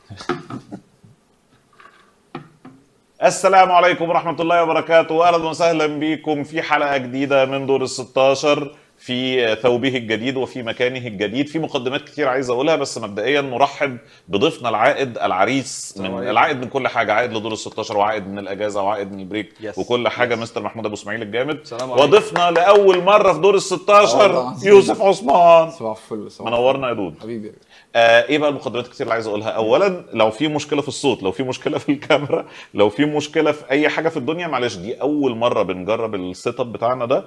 السلام عليكم ورحمة الله وبركاته أهلا وسهلا بكم في حلقة جديدة من دور الستاشر في ثوبه الجديد وفي مكانه الجديد في مقدمات كتير عايز اقولها بس مبدئيا نرحب بضيفنا العائد العريس من عليكم. العائد من كل حاجه عائد لدور ال 16 وعائد من الاجازه وعائد من البريك Yes. وكل حاجه Yes. مستر محمود ابو اسماعيل الجامد السلام عليكم. وضيفنا لاول مره في دور ال والله 16 العظيم. يوسف عثمان صباح الفل صباح الفل. منورنا يا دود حبيبي آه ايه بقى المقدمات كتير اللي عايز اقولها اولا لو في مشكله في الصوت لو في مشكله في الكاميرا لو في مشكله في اي حاجه في الدنيا معلش دي اول مره بنجرب السيت اب بتاعنا ده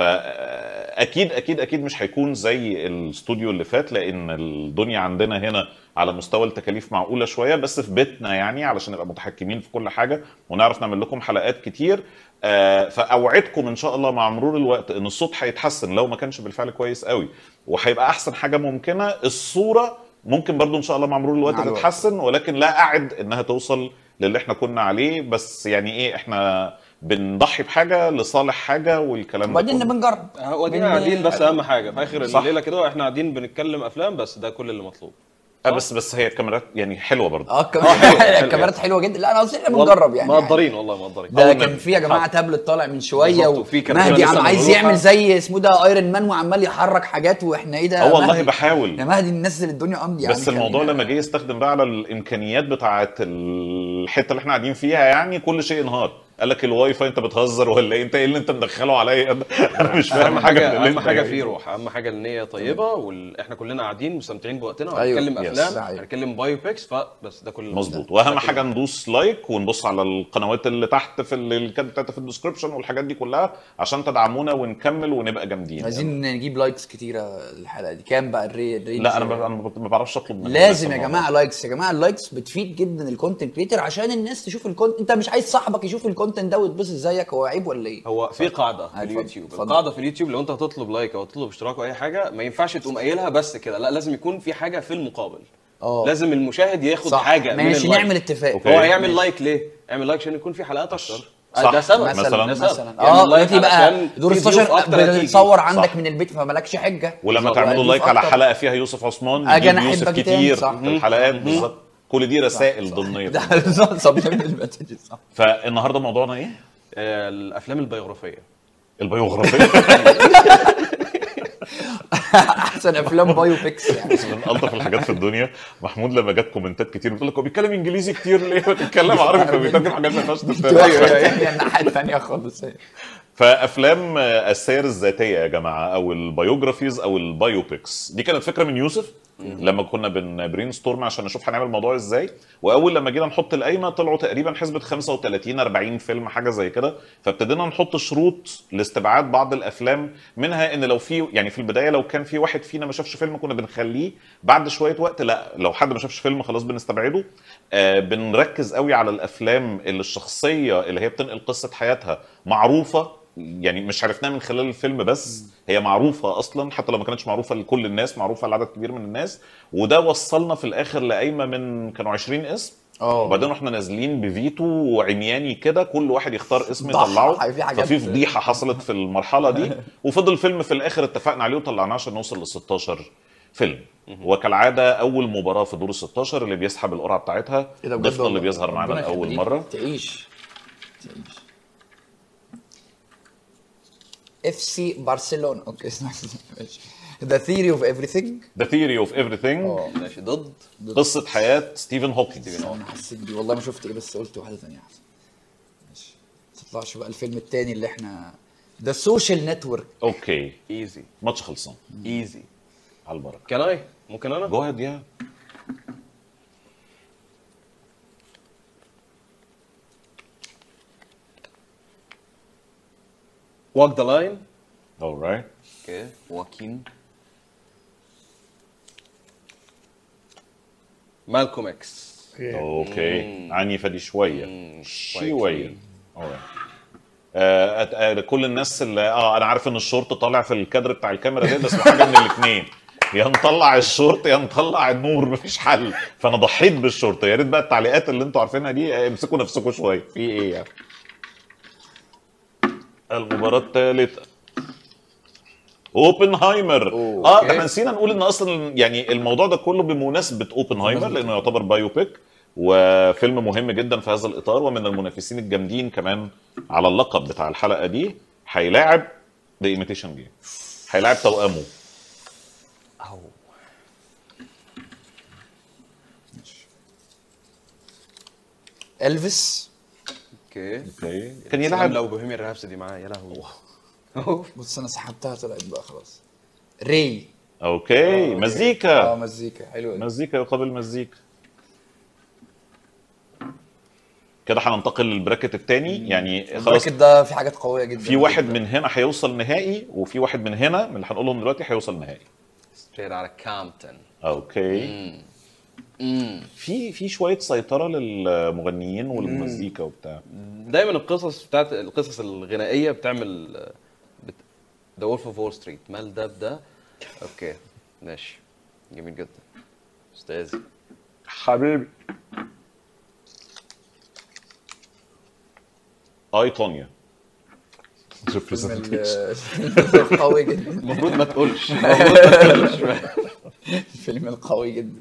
فاكيد اكيد اكيد مش هيكون زي الاستوديو اللي فات لان الدنيا عندنا هنا على مستوى التكاليف معقوله شويه بس في بيتنا يعني علشان نبقى متحكمين في كل حاجه ونعرف نعمل لكم حلقات كتير آه، فاوعدكم ان شاء الله مع مرور الوقت ان الصوت هيتحسن لو ما كانش بالفعل كويس قوي وهيبقى احسن حاجه ممكنه الصوره ممكن برضو ان شاء الله مع مرور الوقت مع الوقت. تتحسن ولكن لا اعد انها توصل للي احنا كنا عليه بس يعني ايه احنا بنضحي بحاجه لصالح حاجه والكلام ده وبعدين كله. بنجرب ودينا قاعدين بس اهم حاجه في اخر صح. الليله كده احنا قاعدين بنتكلم افلام بس ده كل اللي مطلوب آه، بس بس هي الكاميرات يعني حلوه برضو اه الكاميرا- حلو، حلو. الكاميرات حلوه جدا لا انا قصدي احنا بنجرب يعني مقدرين والله مقدرين ده أول كان ما- في يا جماعه تابلت طالع من شويه بالظبط، وفي كرتونة ومهدي عم لسه عايز مملوحة. يعمل زي اسمه ده ايرون مان وعمال يحرك حاجات واحنا ايه ده اه والله مهدي؟ بحاول يا مهدي ننزل الدنيا امضي بس يعني الموضوع خلينا- لما جه يستخدم بقى على الامكانيات بتاعه الحته اللي احنا قاعدين فيها يعني كل شيء انهار قال لك الواي فاي انت بتهزر ولا ايه انت ايه اللي انت مدخله عليا ده؟ انا مش فاهم اهم حاجه حاجه من اللي اهم انت حاجه جايبه. فيه روح اهم حاجه النيه طيبه واحنا كلنا قاعدين مستمتعين بوقتنا أيوة. وهنتكلم Yes. افلام أيوة. هنتكلم بايو بيكس فبس ده كل اللي مظبوط ده واهم كل حاجه ندوس لايك ونبص على القنوات اللي تحت في ال- اللي كانت بتاعتها في الديسكربشن والحاجات دي كلها عشان تدعمونا ونكمل ونبقى جامدين عايزين نجيب لايكس كتيره الحلقه دي كام بقى الري الرينج لا انا ما- انا ما بعرفش اطلب من لازم الناس يا الموضوع. جماعه لايكس يا جماعه اللايكس بتفيد جدا الكونتنت كريتور عشان الناس تشوف الكونتنت انت مش عايز صاحبك يشوف الكونتنت ده ويتبسط زيك هو عيب ولا ايه؟ هو في قاعده في اتفضل، اليوتيوب اتفضل. القاعده في اليوتيوب لو انت هتطلب لايك او تطلب اشتراك او اي حاجه ما ينفعش تقوم قايلها بس كده لا لازم يكون في حاجه في المقابل اه لازم المشاهد ياخد صح حاجه من ماشي اللايك. نعمل اتفاق أوكي. هو هيعمل لايك ليه؟ يعمل لايك عشان يكون في حلقات اكتر صح. ده سبب مثلاً. ده سبب. مثلا يعمل اه لايك دلوقتي بقى علشان دور في ضيوف 16 أكتر هتيجي. بتصور عندك صح. من البيت فمالكش حجه ولما بالظبط. تعملوا وهتضيف لايك على أكتر. حلقه فيها يوسف عثمان أجي نجيب أنا يوسف أحبك تاني، كتير صح. في الحلقات بالظبط كل دي رسائل ضمنيه ده بالظبط subliminal messages، صح فالنهارده موضوعنا ايه؟ آه، الافلام البيوغرافيه البيوغرافيه احسن افلام بايو بيكس يعني من الطف الحاجات في الدنيا محمود لما جت كومنتات كتير بتقول لك هو بيتكلم انجليزي كتير ليه ما تتكلم عربي فبيترجم حاجات ما ينفعش تترجم هي الناحيه الثانيه خالص هي. فافلام السير الذاتيه يا جماعه او البيوجرافيز او البايوبيكس دي كانت فكره من يوسف لما كنا بن برين ستورم عشان نشوف هنعمل الموضوع ازاي واول لما جينا نحط القايمه طلعوا تقريبا حسبه 35 40 فيلم حاجه زي كده فابتدينا نحط شروط لاستبعاد بعض الافلام منها ان لو في يعني في البدايه لو كان في واحد فينا ما شافش فيلم كنا بنخليه بعد شويه وقت لا لو حد ما شافش فيلم خلاص بنستبعده آه بنركز قوي على الافلام اللي الشخصيه اللي هي بتنقل قصه حياتها معروفه يعني مش عرفناها من خلال الفيلم بس هي معروفه اصلا حتى لو ما كانتش معروفه لكل الناس معروفه لعدد كبير من الناس وده وصلنا في الاخر لقايمه من كانوا 20 اسم اه وبعدين احنا نازلين بفيتو وعمياني كده كل واحد يختار اسم ضحى، يطلعه في حاجات- ففي فضيحه حصلت في المرحله دي وفضل فيلم في الاخر اتفقنا عليه وطلعناه عشان نوصل لل 16 فيلم وكالعاده اول مباراه في دور ال 16 اللي بيسحب القرعه بتاعتها إيه ده بجد ضيفنا اللي والله. بيظهر معانا ربنا لاول يخليك. مره تعيش تعيش اف سي برشلونه اوكي ماشي ذا ثيري اوف ايفريثينج ذا ثيوري اوف ايفريثينج اه ماشي ضد قصه حياه ستيفن هوكينج انا حسيت بيه والله ما شفت ايه بس قلت واحده ثانيه احسن ماشي ما تطلعش بقى الفيلم الثاني اللي احنا ذا سوشيال نتورك اوكي ايزي ماتش خلصان ايزي على البركه كان اي ممكن انا جو اهيد يا walk the line alright اوكي واكين مالكوم اكس اوكي عنيفه دي شويه مم، شويه alright. آه أت- آه كل الناس اللي اه انا عارف ان الشورت طالع في الكادر بتاع الكاميرا ده بس حاجه من الاثنين يا نطلع الشورت يا نطلع النور مفيش حل فانا ضحيت بالشورت يا ريت بقى التعليقات اللي انتوا عارفينها دي آه، امسكوا نفسكم شويه في ايه يعني المباراه الثالثه اوبنهايمر أوه، اه أوكي. ده احنا نسينا نقول ان اصلا يعني الموضوع ده كله بمناسبه اوبنهايمر بمناسبة لانه يعتبر بايو بيك وفيلم مهم جدا في هذا الاطار ومن المنافسين الجامدين كمان على اللقب بتاع الحلقه دي هيلاعب ذا ايميتيشن جيم هيلاعب توأمه أو الفيس اوكي اوكي كان كان يلعب لو بوهيميان رابسودي معاه يا لهوي بص انا سحبتها طلعت بقى خلاص ري اوكي اه مزيكا مزيكا حلوه دي. مزيكا يقابل مزيكا كده هننتقل للبراكت الثاني يعني خلاص البراكت ده في حاجات قويه جدا في واحد من هنا هيوصل نهائي وفي واحد من هنا من اللي هنقولهم دلوقتي هيوصل نهائي ستريت على كامبتون اوكي في في شويه سيطره للمغنيين والمزيكا وبتاع دايما القصص بتاعت القصص الغنائيه بتعمل ذا وولف اوف وول ستريت مال ده بده اوكي ماشي جميل جدا استاذي حبيبي اي طونيا فيلم ال- قوي جدا المفروض ما تقولش المفروض ما تقولش الفيلم القوي جدا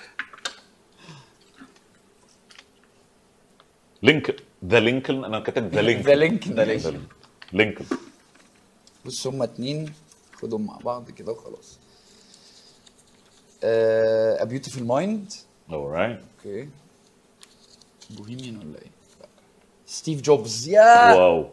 لينك ذا لينكولن انا كاتب ذا لينكولن ذا لينك ذا لينكولن. لينكولن بص هما اتنين خدهم مع بعض كده وخلاص A Beautiful Mind alright اوكي بوهيميان ولا ايه؟ لا. ستيف جوبز يا واو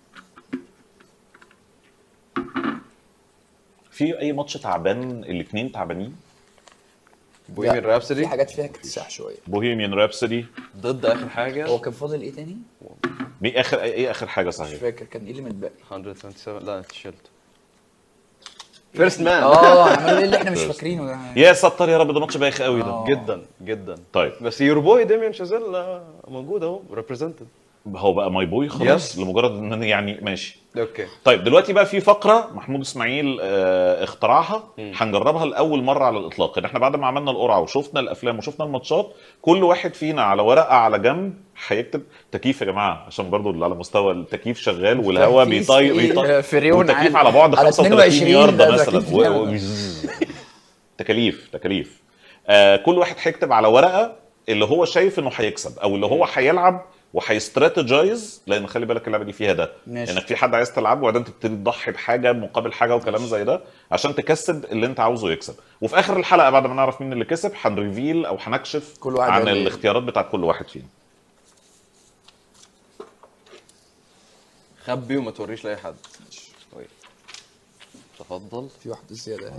في اي ماتش تعبان الاثنين تعبانين بوهيميان لا، رابسودي في حاجات فيها اكتساح شويه بوهيميان رابسودي ضد اخر حاجه هو كان فاضل ايه تاني؟ مين اخر ايه اخر حاجه مش صحيح فاكر كان ايه اللي متبقي 127 لا انت شلته فيرست مان اه عملوا ايه اللي احنا مش فاكرينه ده يا ستر يا رب ده ماتش بايخ قوي ده آه. جدا جدا طيب بس يور بوي ديميان شازيل آه، موجود اهو ريبريزنتد هو بقى ماي بوي خلاص Yes. لمجرد ان انا يعني ماشي اوكي طيب دلوقتي بقى في فقره محمود اسماعيل آه، اخترعها هنجربها لاول مره على الاطلاق ان احنا بعد ما عملنا القرعه وشفنا الافلام وشفنا الماتشات كل واحد فينا على ورقه على جنب هيكتب تكييف يا جماعه عشان برضو اللي على مستوى التكييف شغال والهواء تكييف بيطير إيه؟ بيطير فريون والتكييف عادي. على بعد على 35 22 ياردة ده مثلا تكييف و- فعلا. و- تكاليف تكاليف آه كل واحد هيكتب على ورقه اللي هو شايف انه هيكسب او اللي هو هيلعب وهيستراتيجايز لان خلي بالك اللعبه دي فيها ده ماشي. انك في حد عايز تلعبه وبعدين تبتدي تضحي بحاجه مقابل حاجه وكلام زي ده عشان تكسب اللي انت عاوزه يكسب وفي اخر الحلقه بعد ما نعرف مين اللي كسب هنريفيل او هنكشف كل واحد عن قال إيه. الاختيارات بتاعت كل واحد فينا خبي وما توريش لاي حد طيب. تفضل في واحده زياده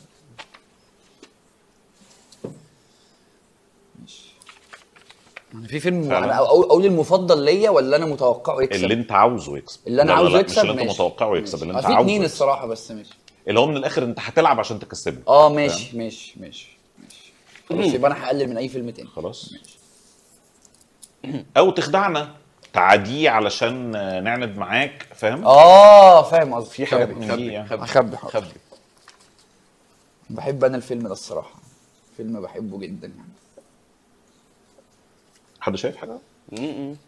ماشي أنا في فيلم فعلا. انا اقول اقول المفضل ليا ولا انا متوقعه يكسب اللي انت عاوزه يكسب اللي انا لا لا عاوزه لا، يكسب مش اللي انت ماشي. متوقعه يكسب اللي آه، انت في عاوزه اتنين يكسب. الصراحه بس ماشي اللي هو من الاخر انت هتلعب عشان تكسبه اه ماشي ماشي ماشي ماشي خلاص يبقى انا هقلل من اي فيلم تاني خلاص او تخدعنا تعاديه علشان نعند معاك فاهم اه فاهم قصدي في حاجات خبي. من دي يعني هخبي حاضر. خبي بحب انا الفيلم ده الصراحه فيلم بحبه جدا يعني حد شايف حاجه م-م.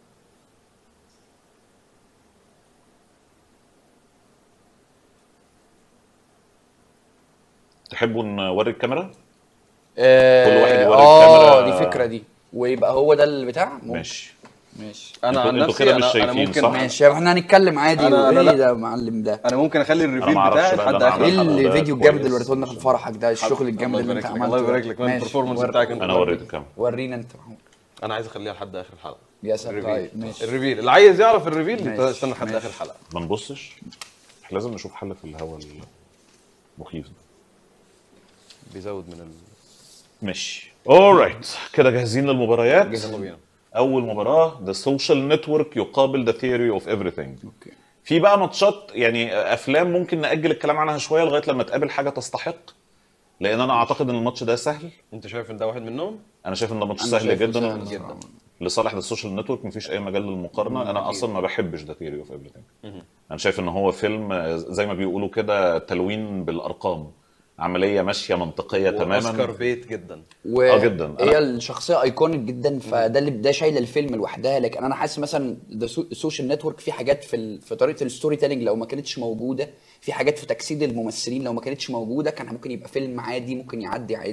تحبوا نوري الكاميرا آه، كل واحد يوري اه الكاميرا. دي فكره دي ويبقى هو ده البتاع ممكن. ماشي ماشي انا انتوا- عن انتوا نفسي كده مش انا, أنا شايفين، ممكن صح؟ ماشي احنا هنتكلم عادي أنا- أنا ايه لا. ده يا معلم ده انا ممكن اخلي أنا الريفيل ما أعرفش بتاعي بقى، لحد ده أنا اخر ايه عارف. الحلقة. الفيديو كويس. الجامد اللي وريته لنا في فرحك ده الشغل الجامد الله اللي انت يبارك لك، عملته الله يبارك لك، من ماشي. البرفورمانس ور- بتاعك انت. انا وريت الكاميرا ورينا انت محمود انا عايز اخليها لحد اخر الحلقه يا ساتر الريفيل طيب ماشي الريفيل اللي عايز يعرف الريفيل ماشي، استنى لحد ماشي. اخر الحلقه ما نبصش احنا لازم نشوف حل في الهوا المخيف ده بيزود من ال ماشي اورايت كده جاهزين للمباريات يلا بينا اول مباراه ذا سوشيال نتورك يقابل ذا ثيوري اوف everything اوكي في بقى ماتشات يعني افلام ممكن ناجل الكلام عنها شويه لغايه لما تقابل حاجه تستحق لان انا اعتقد ان الماتش ده سهل انت شايف ان ده واحد منهم انا شايف ان ده ماتش أنا سهل شايفه جدا سهل و- جدا. لصالح السوشيال نتورك مفيش اي مجال للمقارنه انا اصلا ما بحبش ذا ثيوري اوف everything انا شايف ان هو فيلم آه، زي ما بيقولوا كده تلوين بالارقام عمليه ماشيه منطقيه اوسكار تماما بيت جدا و آه جداً. هي أنا- الشخصيه ايكونيك جدا فده اللي ده شايله الفيلم لوحدها لكن انا حاسس مثلا ده السوشيال نتورك في حاجات في ال... في طريقه الستوري تيلينج لو ما كانتش موجوده في حاجات في تجسيد الممثلين لو ما كانتش موجوده كان ممكن يبقى فيلم عادي ممكن يعدي عادي يعني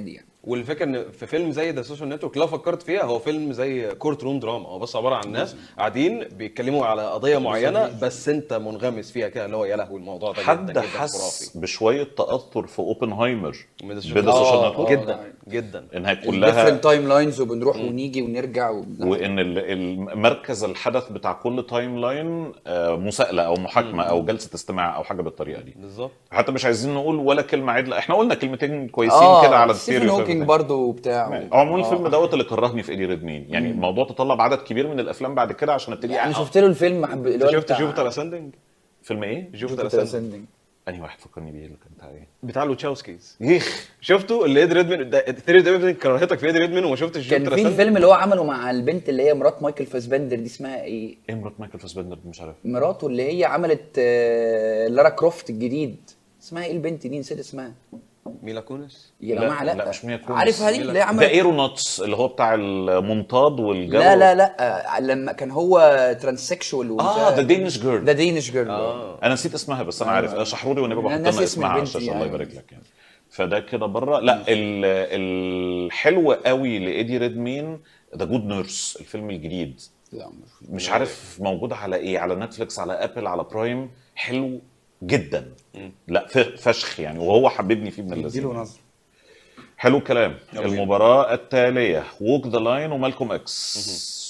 والفكره ان في فيلم زي ذا سوشيال نتورك لو فكرت فيها هو فيلم زي كورت روم دراما هو بس عباره عن ناس قاعدين بيتكلموا على قضيه معينه بس انت منغمس فيها كده اللي هو يا لهوي الموضوع ده حد جدا جدا حس خرافي بشويه تاثر في اوبنهايمر من ذا بدا آه، سوشيال نتورك جدا جدا انها كلها ديفرنت تايم لاينز وبنروح ونيجي ونرجع و... وان ال- ال- مركز الحدث بتاع كل تايم لاين آه، مساءله او محاكمه او جلسه استماع او حاجه بالطريقه دي بالظبط حتى مش عايزين نقول ولا كلمه عدله احنا قلنا كلمتين كويسين اه كده على ستيفن الثيوري هوكينج برضه وبتاع هو عموما الفيلم دوت اللي كرهني في ايدي ريدمين يعني الموضوع تطلب عدد كبير من الافلام بعد كده عشان ابتدي يعني أحقق. شفت له الفيلم حب... اللي هو شفت بتاع- جوبيتر اسندنج فيلم ايه؟ جوبيتر جوبيتر اسندنج اسندنج انهي واحد فكرني بيه اللي كان بتاع ايه؟ بتاع لوتشاوسكيز يخ شفته اللي ايدي ريدمن ثيري ديفيدن كرهتك في ايدي ريدمن وما شفتش كان جوبيتر في اسندنج الفيلم اللي هو عمله مع البنت اللي هي مرات مايكل فاسبندر دي اسمها ايه؟ ايه مرات مايكل فاسبندر دي مش عارف مراته اللي هي عملت آه، لارا كروفت الجديد اسمها ايه البنت دي نسيت اسمها ميلا كونس يا لا، جماعه لا, لا، مش ميا كونس. عارفها دي اللي هي ده عملت ايرونوتس اللي هو بتاع المنطاد والجو لا لا لا آه، لما كان هو ترانسكشوال اه ذا دينش ذا جيرل دينش جيرل اه انا نسيت اسمها بس انا عارف شحروري ونبقى أنا بحط ناسي لنا اسم اسمها على البنت الشاشه الله يعني. يبارك لك يعني فده كده بره لا ال- الحلو قوي لايدي ريدمين ذا جود نيرس الفيلم الجديد لا مش عارف موجود على ايه على نتفليكس على ابل على برايم حلو جدا لا ف- فشخ يعني وهو حببني فيه من اديله اللذين نظر حلو الكلام المباراة التالية ووك ذا لاين ومالكوم اكس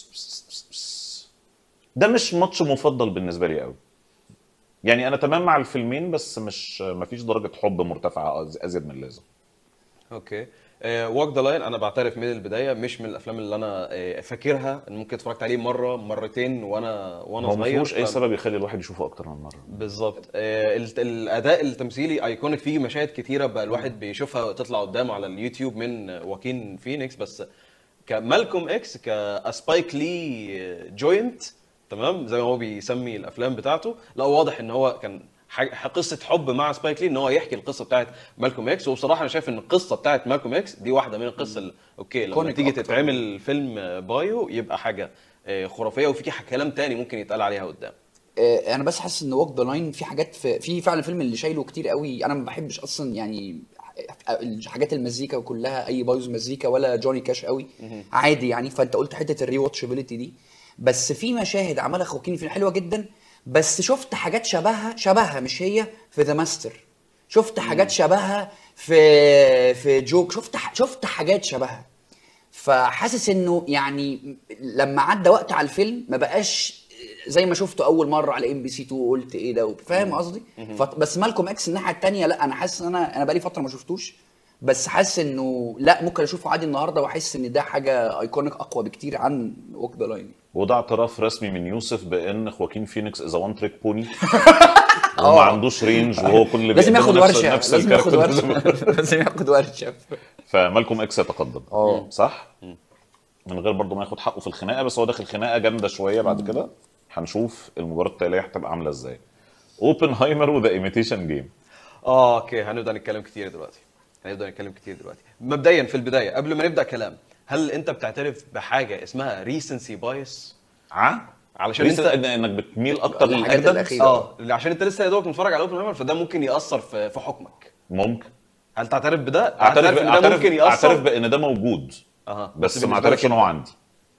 ده مش ماتش مفضل بالنسبة لي قوي يعني انا تمام مع الفيلمين بس مش مفيش درجة حب مرتفعة أز- ازيد من اللازم اوكي واك ذا لاين انا بعترف من البدايه مش من الافلام اللي انا آه، فاكرها ان ممكن اتفرجت عليه مره مرتين وانا وانا هو ما صغير فيهوش اي ف- سبب يخلي الواحد يشوفه اكتر من مرة بالظبط آه، الت- الاداء التمثيلي ايكونيك فيه مشاهد كتيره بقى الواحد بيشوفها تطلع قدامه على اليوتيوب من واكين فينيكس بس كمالكوم اكس كسبايك لي جوينت تمام زي ما هو بيسمي الافلام بتاعته لا واضح ان هو كان حاجة قصه حب مع سبايك لي ان هو يحكي القصه بتاعت مالكوم اكس وبصراحه انا شايف ان القصه بتاعت مالكوم اكس دي واحده من القصه ال- اوكي لما كونيك تيجي أكتر. تتعمل فيلم بايو يبقى حاجه آه، خرافيه وفي كلام تاني ممكن يتقال عليها قدام آه، انا بس حاسس ان ووك ذا لاين في حاجات في, في فعلا فيلم اللي شايله كتير قوي انا ما بحبش اصلا يعني حاجات المزيكا كلها اي بايوز مزيكا ولا جوني كاش قوي عادي يعني فانت قلت حته الري واتشابيلتي دي بس في مشاهد عملها خوكيني فيلم حلوه جدا بس شفت حاجات شبهها شبهها مش هي في ذا ماستر شفت حاجات شبهها في في جوك شفت ح- شفت حاجات شبهها فحاسس انه يعني لما عدى وقت على الفيلم ما بقاش زي ما شفته اول مره على ام بي سي 2 وقلت ايه ده فاهم قصدي ف- بس مالكم اكس الناحيه الثانيه لا انا حاسس ان انا انا بقالي فتره ما شفتوش بس حاسس انه لا ممكن اشوفه عادي النهارده واحس ان ده حاجه ايكونيك اقوى بكتير عن ووك ذا لاين وده اعتراف رسمي من يوسف بان خواكين فينيكس از وان تريك بوني وما عندوش رينج وهو كل اللي لازم بيقدمه ياخد نفس- ورشه نفس لازم ياخد الكاركتر. ورشه لازم ياخد ورشه فمالكوم اكس يتقدم اه. صح من غير برضه ما ياخد حقه في الخناقه بس هو داخل خناقه جامده شويه بعد كده هنشوف المباراه التاليه هتبقى عامله ازاي اوبنهايمر وذا ايميتيشن جيم اه اوكي هنبدا نتكلم كتير دلوقتي هنبدا نتكلم كتير دلوقتي مبدئيا في البدايه قبل ما نبدا كلام هل انت بتعترف بحاجه اسمها ريسنسي بايس ع علشان لسه انت إن- انك بتميل اكتر الحاجات للاجدد الأخيرة. اه عشان انت لسه يا دوبك متفرج على اوبن فده ممكن ياثر في في حكمك ممكن هل تعترف بده اعترف ان ده اعترف ممكن ياثر اعترف بان ده موجود اها بس ما بالنسبة اعترفش لك ان هو عندي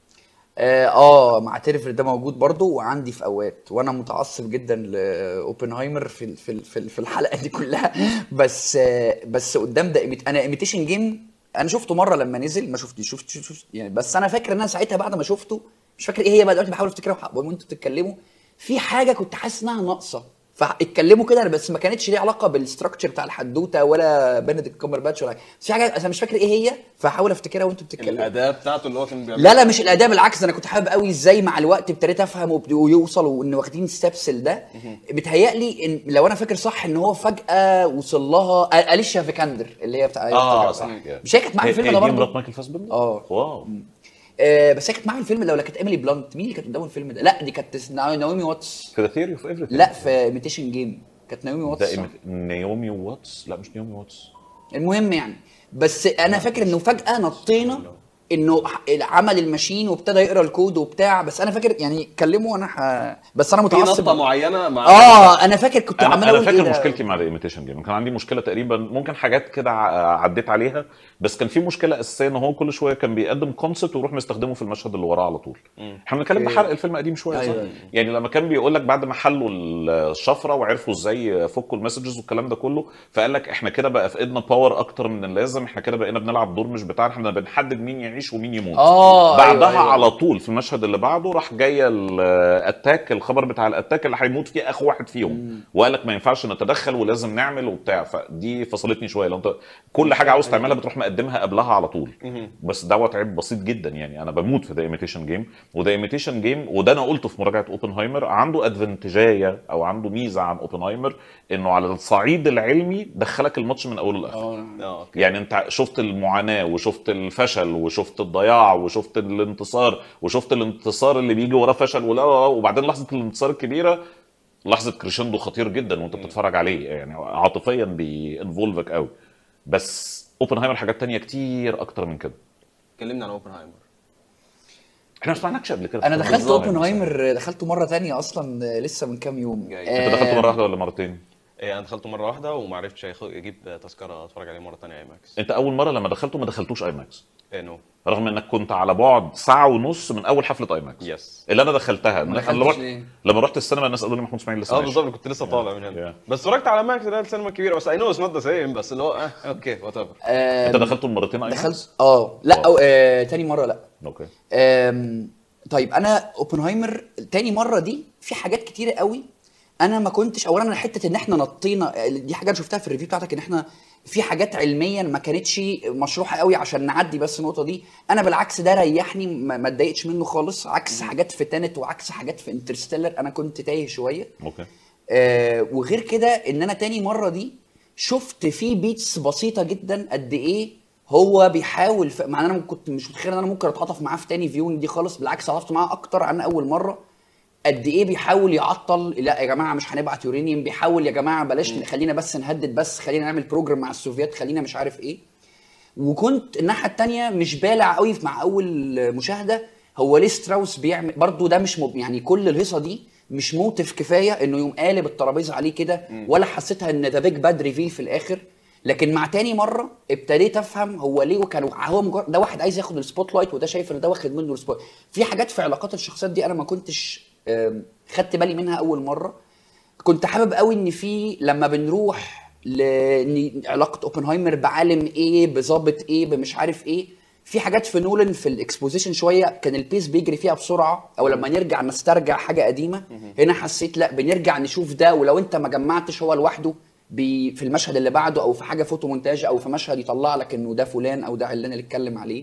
اه آه، معترف ان ده موجود برضه وعندي في اوقات وانا متعصب جدا لاوبنهايمر في ال- في ال- في ال- في الحلقه دي كلها بس آه، بس قدام ده إيميت- انا ايميتيشن جيم انا شفته مره لما نزل ما شفتش شفت شفت شفت يعني بس انا فاكر ان انا ساعتها بعد ما شفته مش فاكر ايه هي بقى دلوقتي بحاول افتكرها وانتوا بتتكلموا في حاجه كنت حاسس انها ناقصه فاتكلموا كده بس ما كانتش ليها علاقه بالستراكشر بتاع الحدوته ولا بنديكت كومبر باتش ولا حاجه بس في حاجه انا مش فاكر ايه هي فهحاول افتكرها وانتوا بتتكلموا الاداء بتاعته اللي هو كان بيعمل لا لا مش الاداء بالعكس ده انا كنت حابب قوي ازاي مع الوقت ابتديت افهم وبد- ويوصل وان واخدين ستابس لده بيتهيألي ان لو انا فاكر صح ان هو فجاه وصل لها اليشا فيكاندر اللي هي بتاع اه صح مش هي كانت معايا في الفيلم ده هي دي مرات برضه مايكل فاسبندر اه. واو آه بس هي كانت معايا في الفيلم ده ولا كانت ايميلي بلانت مين اللي كانت قدام الفيلم ده لا دي كانت ناومي واتس في ذا ثيوري اوف ايفريثينج لا في ايميتيشن جيم كانت ناومي واتس ده صح. إيمي- نيومي واتس لا مش نيومي واتس المهم يعني بس انا فاكر انه فجاه نطينا انه ح- عمل الماشين وابتدى يقرا الكود وبتاع بس انا فاكر يعني كلمه انا ح... بس انا في متعصب نقطه معينه مع اه انا فاكر كنت انا, عمال أنا اقول فاكر إيه ده؟ مشكلتي مع الايميتيشن جيم كان عندي مشكله تقريبا ممكن حاجات كده ع- عديت عليها بس كان في مشكله اساسيه ان هو كل شويه كان بيقدم كونسبت ويروح مستخدمه في المشهد اللي وراه على طول احنا بنتكلم أوكي. بحرق الفيلم قديم شويه أيوة. صح؟ يعني لما كان بيقول لك بعد ما حلوا الشفره وعرفوا ازاي يفكوا المسجز والكلام ده كله فقال لك احنا كده بقى في ايدنا باور اكتر من اللازم احنا كده بقينا بنلعب دور مش بتاعنا احنا بنحدد مين يعيش ومين يموت اه بعدها أيوة، أيوة. على طول في المشهد اللي بعده راح جايه الاتاك الخبر بتاع الاتاك اللي هيموت فيه اخو واحد فيهم وقال لك ما ينفعش نتدخل ولازم نعمل وبتاع فدي فصلتني شويه لو انت كل حاجه عاوز تعملها بتروح مقدمها قبلها على طول بس دوت عيب بسيط جدا يعني انا بموت في ذا ايميتيشن جيم وذا ايميتيشن جيم وده انا قلته في مراجعه اوبنهايمر عنده ادفنتجايه او عنده ميزه عن اوبنهايمر انه على الصعيد العلمي دخلك الماتش من اوله لاخره اه اه أوكي. يعني انت شفت المعاناه وشفت الفشل وشفت الضياع وشفت الانتصار وشفت الانتصار اللي بيجي وراه فشل ولا لا لا، وبعدين لحظه الانتصار الكبيره لحظه كريشندو خطير جدا وانت بتتفرج عليه يعني عاطفيا بينفولفك قوي بس اوبنهايمر حاجات تانية كتير اكتر من كده كلمنا عن اوبنهايمر احنا ما سمعناكش قبل كده انا في دخلت بالظبط. اوبنهايمر دخلته مره تانية اصلا لسه من كام يوم جاي. انت دخلت آه، مره واحده ولا مرتين إيه انا دخلته مره واحده وما عرفتش أخ- اجيب تذكره اتفرج عليه مره ثانيه اي ماكس انت اول مره لما دخلته ما دخلتوش اي ماكس ايه نو رغم انك كنت على بعد ساعه ونص من اول حفله اي ماكس يس اللي انا دخلتها ما لما دخلتش رحت ليه؟ لما رحت السينما الناس قالوا لي محمود اسماعيل لسه اه ماشي. بالظبط كنت لسه طالع من هنا Yeah. بس اتفرجت على ماكس ده السينما الكبيره بس اي نو اتس نوت ذا سيم بس اللي هو اه اوكي وات ايفر آه، انت دخلته المرتين اي ماكس؟ دخلت اه لا أو آه تاني مره لا اوكي آم، طيب انا اوبنهايمر تاني مره دي في حاجات كتيره قوي انا ما كنتش اولا انا حته ان احنا نطينا دي حاجه انا شفتها في الريفيو بتاعتك ان احنا في حاجات علميا ما كانتش مشروحه قوي عشان نعدي بس النقطه دي انا بالعكس ده ريحني ما ما اتضايقتش منه خالص عكس حاجات في تانت وعكس حاجات في انترستيلر انا كنت تايه شويه اوكي آه وغير كده ان انا تاني مره دي شفت فيه بيتس بسيطه جدا قد ايه هو بيحاول ف... مع ان انا كنت مش متخيل ان انا ممكن اتعاطف معاه في تاني فيونج دي خالص بالعكس اتعاطفت معاه اكتر عن اول مره قد ايه بيحاول يعطل لا يا جماعه مش هنبعت يورانيوم بيحاول يا جماعه بلاش خلينا بس نهدد بس خلينا نعمل بروجرام مع السوفيات خلينا مش عارف ايه وكنت الناحيه التانية مش بالع قوي مع اول مشاهده هو ليه ستراوس بيعمل برضو ده مش مب... يعني كل الهيصه دي مش موتف كفايه انه يقوم قالب الترابيزه عليه كده ولا حسيتها ان ذا بيج باد ريفيل في الاخر لكن مع تاني مره ابتديت افهم هو ليه وكان هو مجرد ده واحد عايز ياخد السبوت لايت وده شايف ان ده واخد منه السبوت في حاجات في علاقات الشخصيات دي انا ما كنتش آم، خدت بالي منها اول مره كنت حابب قوي ان في لما بنروح ل علاقه اوبنهايمر بعالم ايه بظابط ايه بمش عارف ايه في حاجات في نولن في الاكسبوزيشن شويه كان البيس بيجري فيها بسرعه او لما نرجع نسترجع حاجه قديمه هنا حسيت لا بنرجع نشوف ده ولو انت ما جمعتش هو لوحده بي في المشهد اللي بعده او في حاجه فوتو مونتاج او في مشهد يطلع لك انه ده فلان او ده علان اللي اتكلم عليه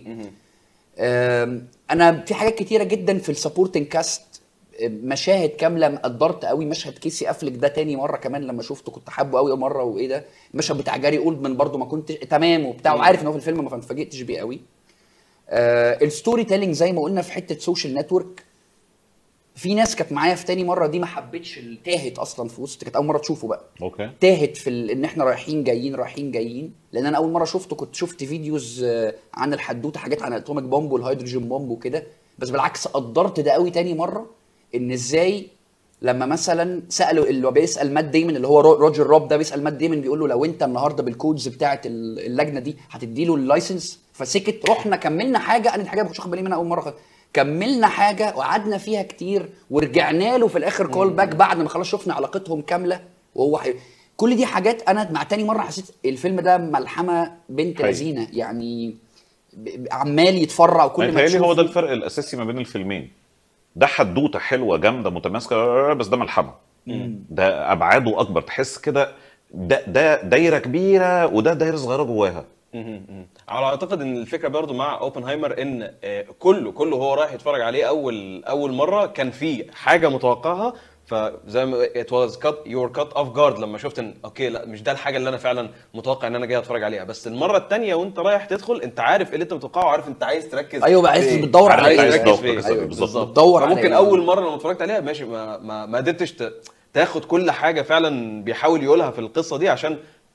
آم، انا في حاجات كتيره جدا في السبورتنج كاست مشاهد كامله قدرت قوي مشهد كيسي افلك ده تاني مره كمان لما شفته كنت حابه قوي مره وايه ده المشهد بتاع جاري اولدمان برضو ما كنت تمام وبتاع وعارف ان هو في الفيلم ما اتفاجئتش بيه قوي آه الستوري تيلينج زي ما قلنا في حته سوشيال نتورك في ناس كانت معايا في تاني مره دي ما حبتش ال- تاهت اصلا في وسط كانت اول مره تشوفه بقى اوكي تاهت في ال... ان احنا رايحين جايين رايحين جايين لان انا اول مره شفته كنت شفت فيديوز آه، عن الحدوته حاجات عن الاتوميك بومب والهيدروجين بومب وكده بس بالعكس قدرت ده قوي تاني مره ان ازاي لما مثلا سالوا اللي هو بيسال مات ديمون اللي هو رو- روجر روب ده بيسال مات ديمون بيقول له لو انت النهارده بالكودز بتاعه ال- اللجنه دي هتدي له اللايسنس فسكت رحنا كملنا حاجه انا دي حاجه ما كنتش واخد بالي منها اول مره خالص. كملنا حاجه وقعدنا فيها كتير ورجعنا له في الاخر كول باك بعد ما خلاص شفنا علاقتهم كامله وهو حي... كل دي حاجات انا مع تاني مره حسيت الفيلم ده ملحمه بنت حقيقي. لذينه يعني ب- ب- عمال يتفرع وكل ما متهيألي هو تشوفه- ده الفرق الاساسي ما بين الفيلمين ده حدوته حلوه جامده متماسكه بس ده ملحمه ده ابعاده اكبر تحس كده ده ده دايره كبيره وده دايره صغيره جواها مهم. على اعتقد ان الفكره برضو مع اوبنهايمر ان آه، كله كله هو رايح يتفرج عليه اول اول مره كان في حاجه متوقعها فزي ما it was cut your cut off guard لما شفت ان اوكي لا مش ده الحاجه اللي انا فعلا متوقع ان انا جاي اتفرج عليها بس المره الثانيه وانت رايح تدخل انت عارف ايه اللي انت متوقعه وعارف انت عايز تركز ايوه بقى عايز في إيه. بتدور عارف على أنت ايه عايز تركز تدور في كده، ايه بالظبط. بالظبط بتدور على فممكن إيه. اول مره لما اتفرجت عليها ماشي ما ما, ما قدرتش ت- تاخد كل حاجه فعلا بيحاول يقولها في القصه دي عشان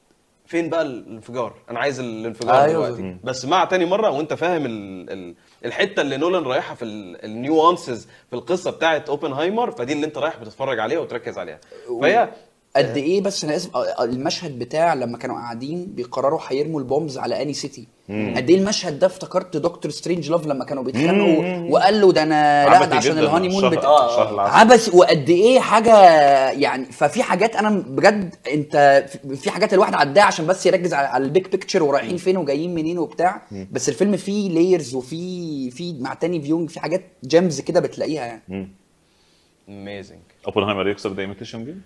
فين بقى الانفجار انا عايز الانفجار أيوة. دلوقتي بس مع تاني مره وانت فاهم ال... ال... الحته اللي نولان رايحه في ال- النيوانسز في القصه بتاعت اوبنهايمر فدي اللي انت رايح بتتفرج عليها وتركز عليها فهي قد ايه بس انا اسف آه، المشهد بتاع لما كانوا قاعدين بيقرروا هيرموا البومبز على اني سيتي قد ايه المشهد ده افتكرت دكتور سترينج لاف لما كانوا بيتخانقوا وقال له ده انا لا عبثي ده عشان جداً الهاني مون الشهر- بتاع شهر العسل. عبث وقد ايه حاجه يعني ففي حاجات انا بجد انت في- في حاجات الواحد عداها عشان بس يركز على على البيك بيكتشر ورايحين فين وجايين منين وبتاع بس الفيلم فيه لايرز وفيه في مع تاني فيونج في حاجات جيمز كده بتلاقيها يعني اميزنج اوبنهايمر يكسب ذا ايميتيشن جيم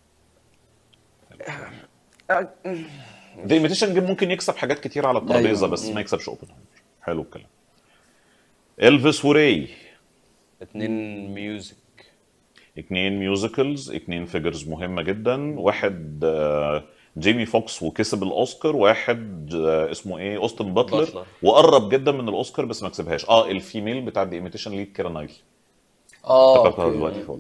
ذا ايميتيشن جيم ممكن يكسب حاجات كتير على الترابيزه أيوة. بس ما يكسبش اوبنهايمر حلو الكلام الفيس وراي اتنين ميوزك اتنين ميوزيكلز اتنين فيجرز مهمه جدا واحد آه، جيمي فوكس وكسب الاوسكار واحد آه، اسمه ايه اوستن باتلر باتلر. وقرب جدا من الاوسكار بس ما كسبهاش اه الفيميل بتاع ذا ايميتيشن ليد كيرا نايل اه افتكرتها أوكي. دلوقتي فوق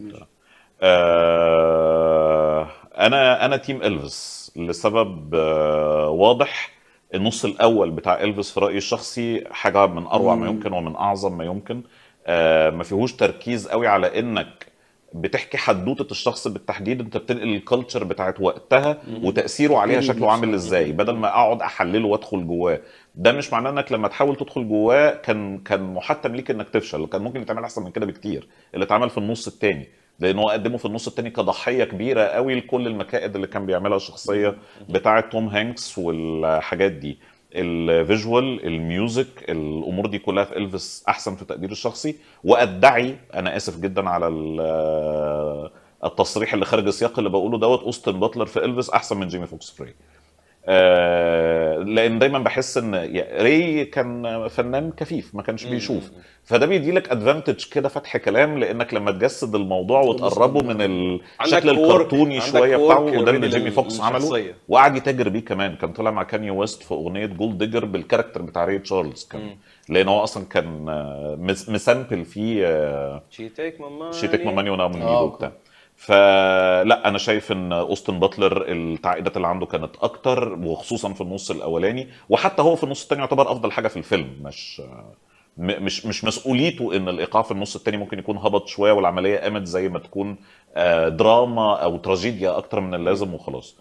آه انا انا تيم الفيس لسبب آه واضح النص الاول بتاع الفيس في رايي الشخصي حاجه من اروع ما يمكن ومن اعظم ما يمكن آه ما فيهوش تركيز قوي على انك بتحكي حدوته الشخص بالتحديد انت بتنقل الكالتشر بتاعت وقتها وتاثيره عليها شكله عامل ازاي بدل ما اقعد احلله وادخل جواه ده مش معناه انك لما تحاول تدخل جواه كان كان محتم ليك انك تفشل كان ممكن يتعمل احسن من كده بكتير اللي اتعمل في النص الثاني لان هو قدمه في النص الثاني كضحيه كبيره قوي لكل المكائد اللي كان بيعملها الشخصيه بتاعه توم هانكس والحاجات دي الفيجوال الميوزك الامور دي كلها في الفيس احسن في تقديري الشخصي وادعي انا اسف جدا على ال- التصريح اللي خارج السياق اللي بقوله دوت اوستن باتلر في الفيس احسن من جيمي فوكس في ري آه، لان دايما بحس ان يا- ري كان فنان كفيف ما كانش بيشوف فده بيدي لك ادفانتج كده فتح كلام لانك لما تجسد الموضوع وتقربه من الشكل عندك work- الكرتوني عندك شويه work بتاعه وده اللي already جيمي فوكس عمله للشخصية. وقعد يتاجر بيه كمان كان طلع مع كاني ويست في اغنيه جولد ديجر بالكاركتر بتاع ري تشارلز كان لان هو اصلا كان آه، مس- مسامبل فيه آه، شي تيك ماما شي تيك ماني ونام من آه، ايده أوكي. وبتاع فلا انا شايف ان اوستن باتلر التعقيدات اللي عنده كانت اكتر وخصوصا في النص الاولاني وحتى هو في النص الثاني يعتبر افضل حاجه في الفيلم مش م- مش مش مسؤوليته ان الايقاع في النص الثاني ممكن يكون هبط شويه والعمليه قامت زي ما تكون آه، دراما او تراجيديا اكتر من اللازم وخلاص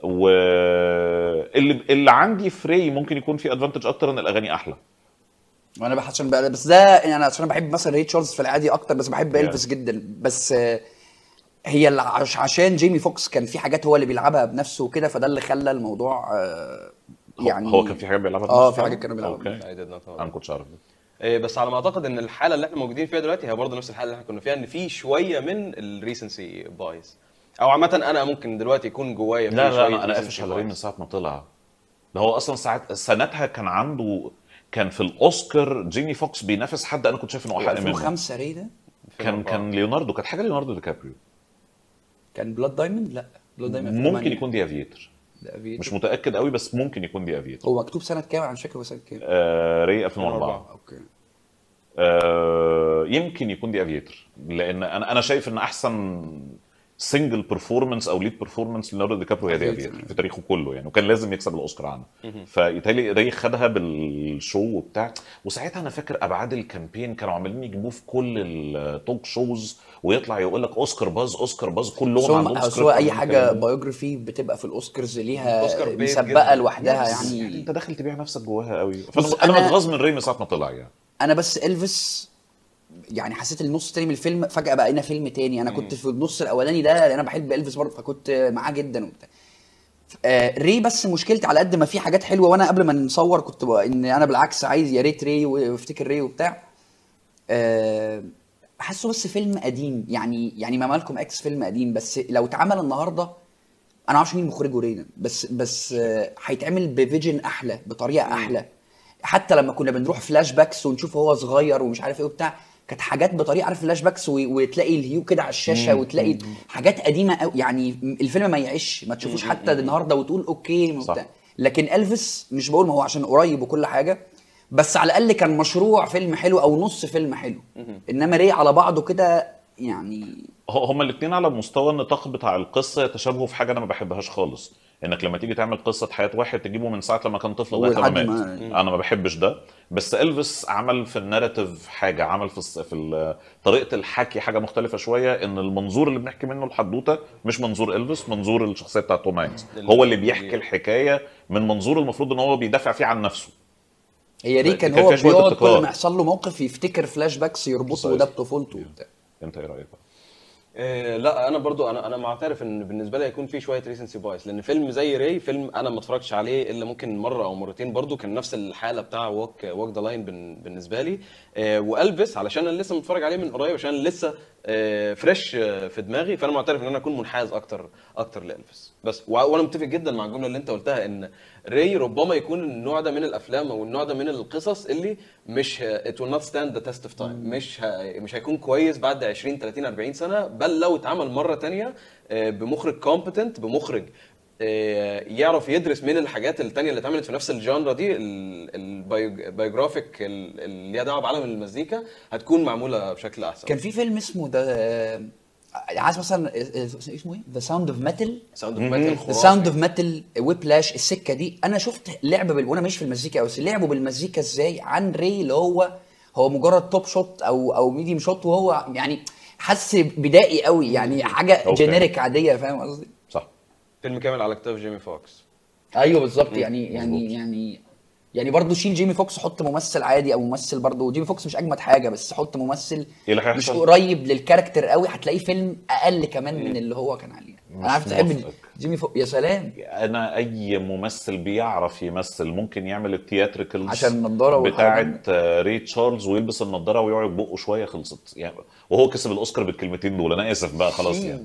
واللي اللي عندي فري ممكن يكون في ادفانتج اكتر ان الاغاني احلى وانا بح- عشان بقى بس ده يعني انا عشان بحب مثلا ري تشارلز في العادي اكتر بس بحب Yeah. الفيس جدا بس آه، هي اللي عش- عشان جيمي فوكس كان في حاجات هو اللي بيلعبها بنفسه وكده فده اللي خلى الموضوع آه، هو- يعني هو كان في حاجات بيلعبها اه بنفسه في حاجات فعلا؟ كانوا بيلعبوا اوكي I did not know انا ما كنتش عارف ده. إيه، بس على ما اعتقد ان الحاله اللي احنا موجودين فيها دلوقتي هي برضه نفس الحاله اللي احنا كنا فيها ان في شويه من الريسنسي بايز او عامه انا ممكن دلوقتي يكون جوايا في لا شويه لا انا recency قافش على ري من bias. ساعه ما طلع ده هو اصلا ساعات سنتها كان عنده كان في الاوسكار جيمي فوكس بينافس حد انا كنت شايف انه احق منه 2005 ري ده كان كان ليوناردو كانت حاجه ليوناردو دي كابريو كان بلاد دايموند لا بلاد دايموند ممكن يكون دي افيتر مش مش متاكد قوي بس ممكن يكون دي افيتر هو مكتوب سنه كام انا مش فاكر هو سنه كام آه ري 2004 اوكي آه يمكن يكون دي افيتر لان انا انا شايف ان احسن سنجل بيرفورمانس او ليد بيرفورمانس ليوناردو دي كابريو هي دي Aviator. افيتر في تاريخه كله يعني وكان لازم يكسب الاوسكار عنها فيتهيألي ري خدها بالشو وبتاع وساعتها انا فاكر ابعاد الكامبين كانوا عمالين يجيبوه في كل التوك شوز ويطلع يقول لك اوسكار باز اوسكار باز بس كلهم هو عندهم بس هو سكريبت اي عاملين حاجه الكلام ده. بايوجرافي بتبقى في الاوسكارز ليها أوسكار bait مسبقه جداً. لوحدها بس يعني يعني انت داخل تبيع نفسك جواها قوي بص، فانا انا أنا- متغاظ من ري من ساعه ما طلع يعني انا بس الفيس يعني حسيت النص التاني من الفيلم فجاه بقى لنا فيلم تاني انا كنت في النص الاولاني ده لان انا بحب الفيس برضه فكنت معاه جدا وبتاع آه ري بس مشكلتي على قد ما في حاجات حلوه وانا قبل ما نصور كنت بقى ان انا بالعكس عايز يا ريت ري وافتكر ري وبتاع آه حاسه بس فيلم قديم يعني يعني ما مالكم اكس فيلم قديم بس لو اتعمل النهارده انا ما اعرفش مين مخرجه رينا بس بس آه، هيتعمل بفيجن احلى بطريقه احلى حتى لما كنا بنروح فلاش باكس ونشوف هو صغير ومش عارف ايه وبتاع كانت حاجات بطريقه عارف فلاش باكس و- وتلاقي الهيو كده على الشاشه وتلاقي حاجات قديمه قوي يعني الفيلم ما يعيش ما تشوفوش حتى النهارده وتقول اوكي صح. وبتاع لكن الفيس مش بقول ما هو عشان قريب وكل حاجه بس على الاقل كان مشروع فيلم حلو او نص فيلم حلو انما ري على بعضه كده يعني ه- هما الاثنين على مستوى النطاق بتاع القصه يتشابهوا في حاجه انا ما بحبهاش خالص انك لما تيجي تعمل قصه حياه واحد تجيبه من ساعه لما كان طفل لغايه لما ولحد مات ما- انا ما بحبش ده بس الفيس عمل في الناراتيف حاجه عمل في الس- في ال- طريقه الحكي حاجه مختلفه شويه ان المنظور اللي بنحكي منه الحدوته مش منظور الفيس منظور الشخصيه بتاعت توم هانكس هو اللي بيحكي الحكايه من منظور المفروض ان هو بيدافع فيه عن نفسه هي دي كان كان هو فيها شوية بيقعد ابتكار. كل ما يحصل له موقف يفتكر فلاش باكس يربطه وده بطفولته وبتاع انت ايه رايك بقى؟ إيه لا انا برضو انا انا معترف ان بالنسبه لي هيكون في شويه ريسنسي بايس لان فيلم زي راي فيلم انا ما اتفرجتش عليه الا ممكن مره او مرتين برضو كان نفس الحاله بتاع ووك ووك ذا لاين بالنسبه لي إيه والفيس علشان انا لسه متفرج عليه من قريب عشان لسه إيه فريش آه، في دماغي فانا معترف ان انا اكون منحاز اكتر اكتر لالفيس بس و- وانا متفق جدا مع الجمله اللي انت قلتها ان راي ربما يكون النوع ده من الافلام او النوع ده من القصص اللي مش ات ويل نوت ستاند ذا تيست اوف تايم مش ه- مش هيكون كويس بعد 20 30 40 سنه بل لو اتعمل مره تانية آه، بمخرج كومبتنت بمخرج آه، يعرف يدرس من الحاجات التانية اللي اتعملت في نفس الجانرا دي البايوجرافيك اللي ليها دعوه بعالم المزيكا هتكون معموله بشكل احسن كان في فيلم اسمه ده عايز مثلا اسمه ايه؟ ذا ساوند اوف ميتال ساوند اوف ميتال ذا ساوند اوف ميتال ويبلاش السكه دي انا شفت لعبه بال... وانا مش في المزيكا قوي بس لعبوا بالمزيكا ازاي عن ري اللي هو هو مجرد توب شوت او او ميديوم شوت وهو يعني حس بدائي قوي يعني حاجه أوكي. جينيريك عاديه فاهم قصدي؟ صح فيلم كامل على كتاب جيمي فوكس ايوه بالظبط يعني يعني يعني يعني برضه شيل جيمي فوكس حط ممثل عادي او ممثل برضه جيمي فوكس مش اجمد حاجه بس حط ممثل ايه اللي مش هيحصل؟ قريب للكاركتر قوي هتلاقيه فيلم اقل كمان من اللي هو كان عليه انا عارف تحب موافقك. جيمي فوكس يا سلام انا اي ممثل بيعرف يمثل ممكن يعمل التياتريكالز عشان النضارة والحاجات بتاعه آه، ري تشارلز ويلبس النضاره ويقعد بقه شويه خلصت يعني وهو كسب الاوسكار بالكلمتين دول انا اسف بقى خلاص يعني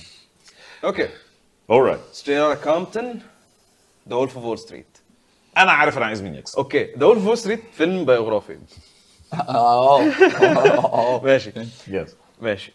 اوكي alright ستريت كومبتون ذا وولف اوف وول ستريت انا عارف انا عايز مين يكسب اوكي ذا وولف اوف وول ستريت فيلم بايوغرافي اه اه ماشي يس ماشي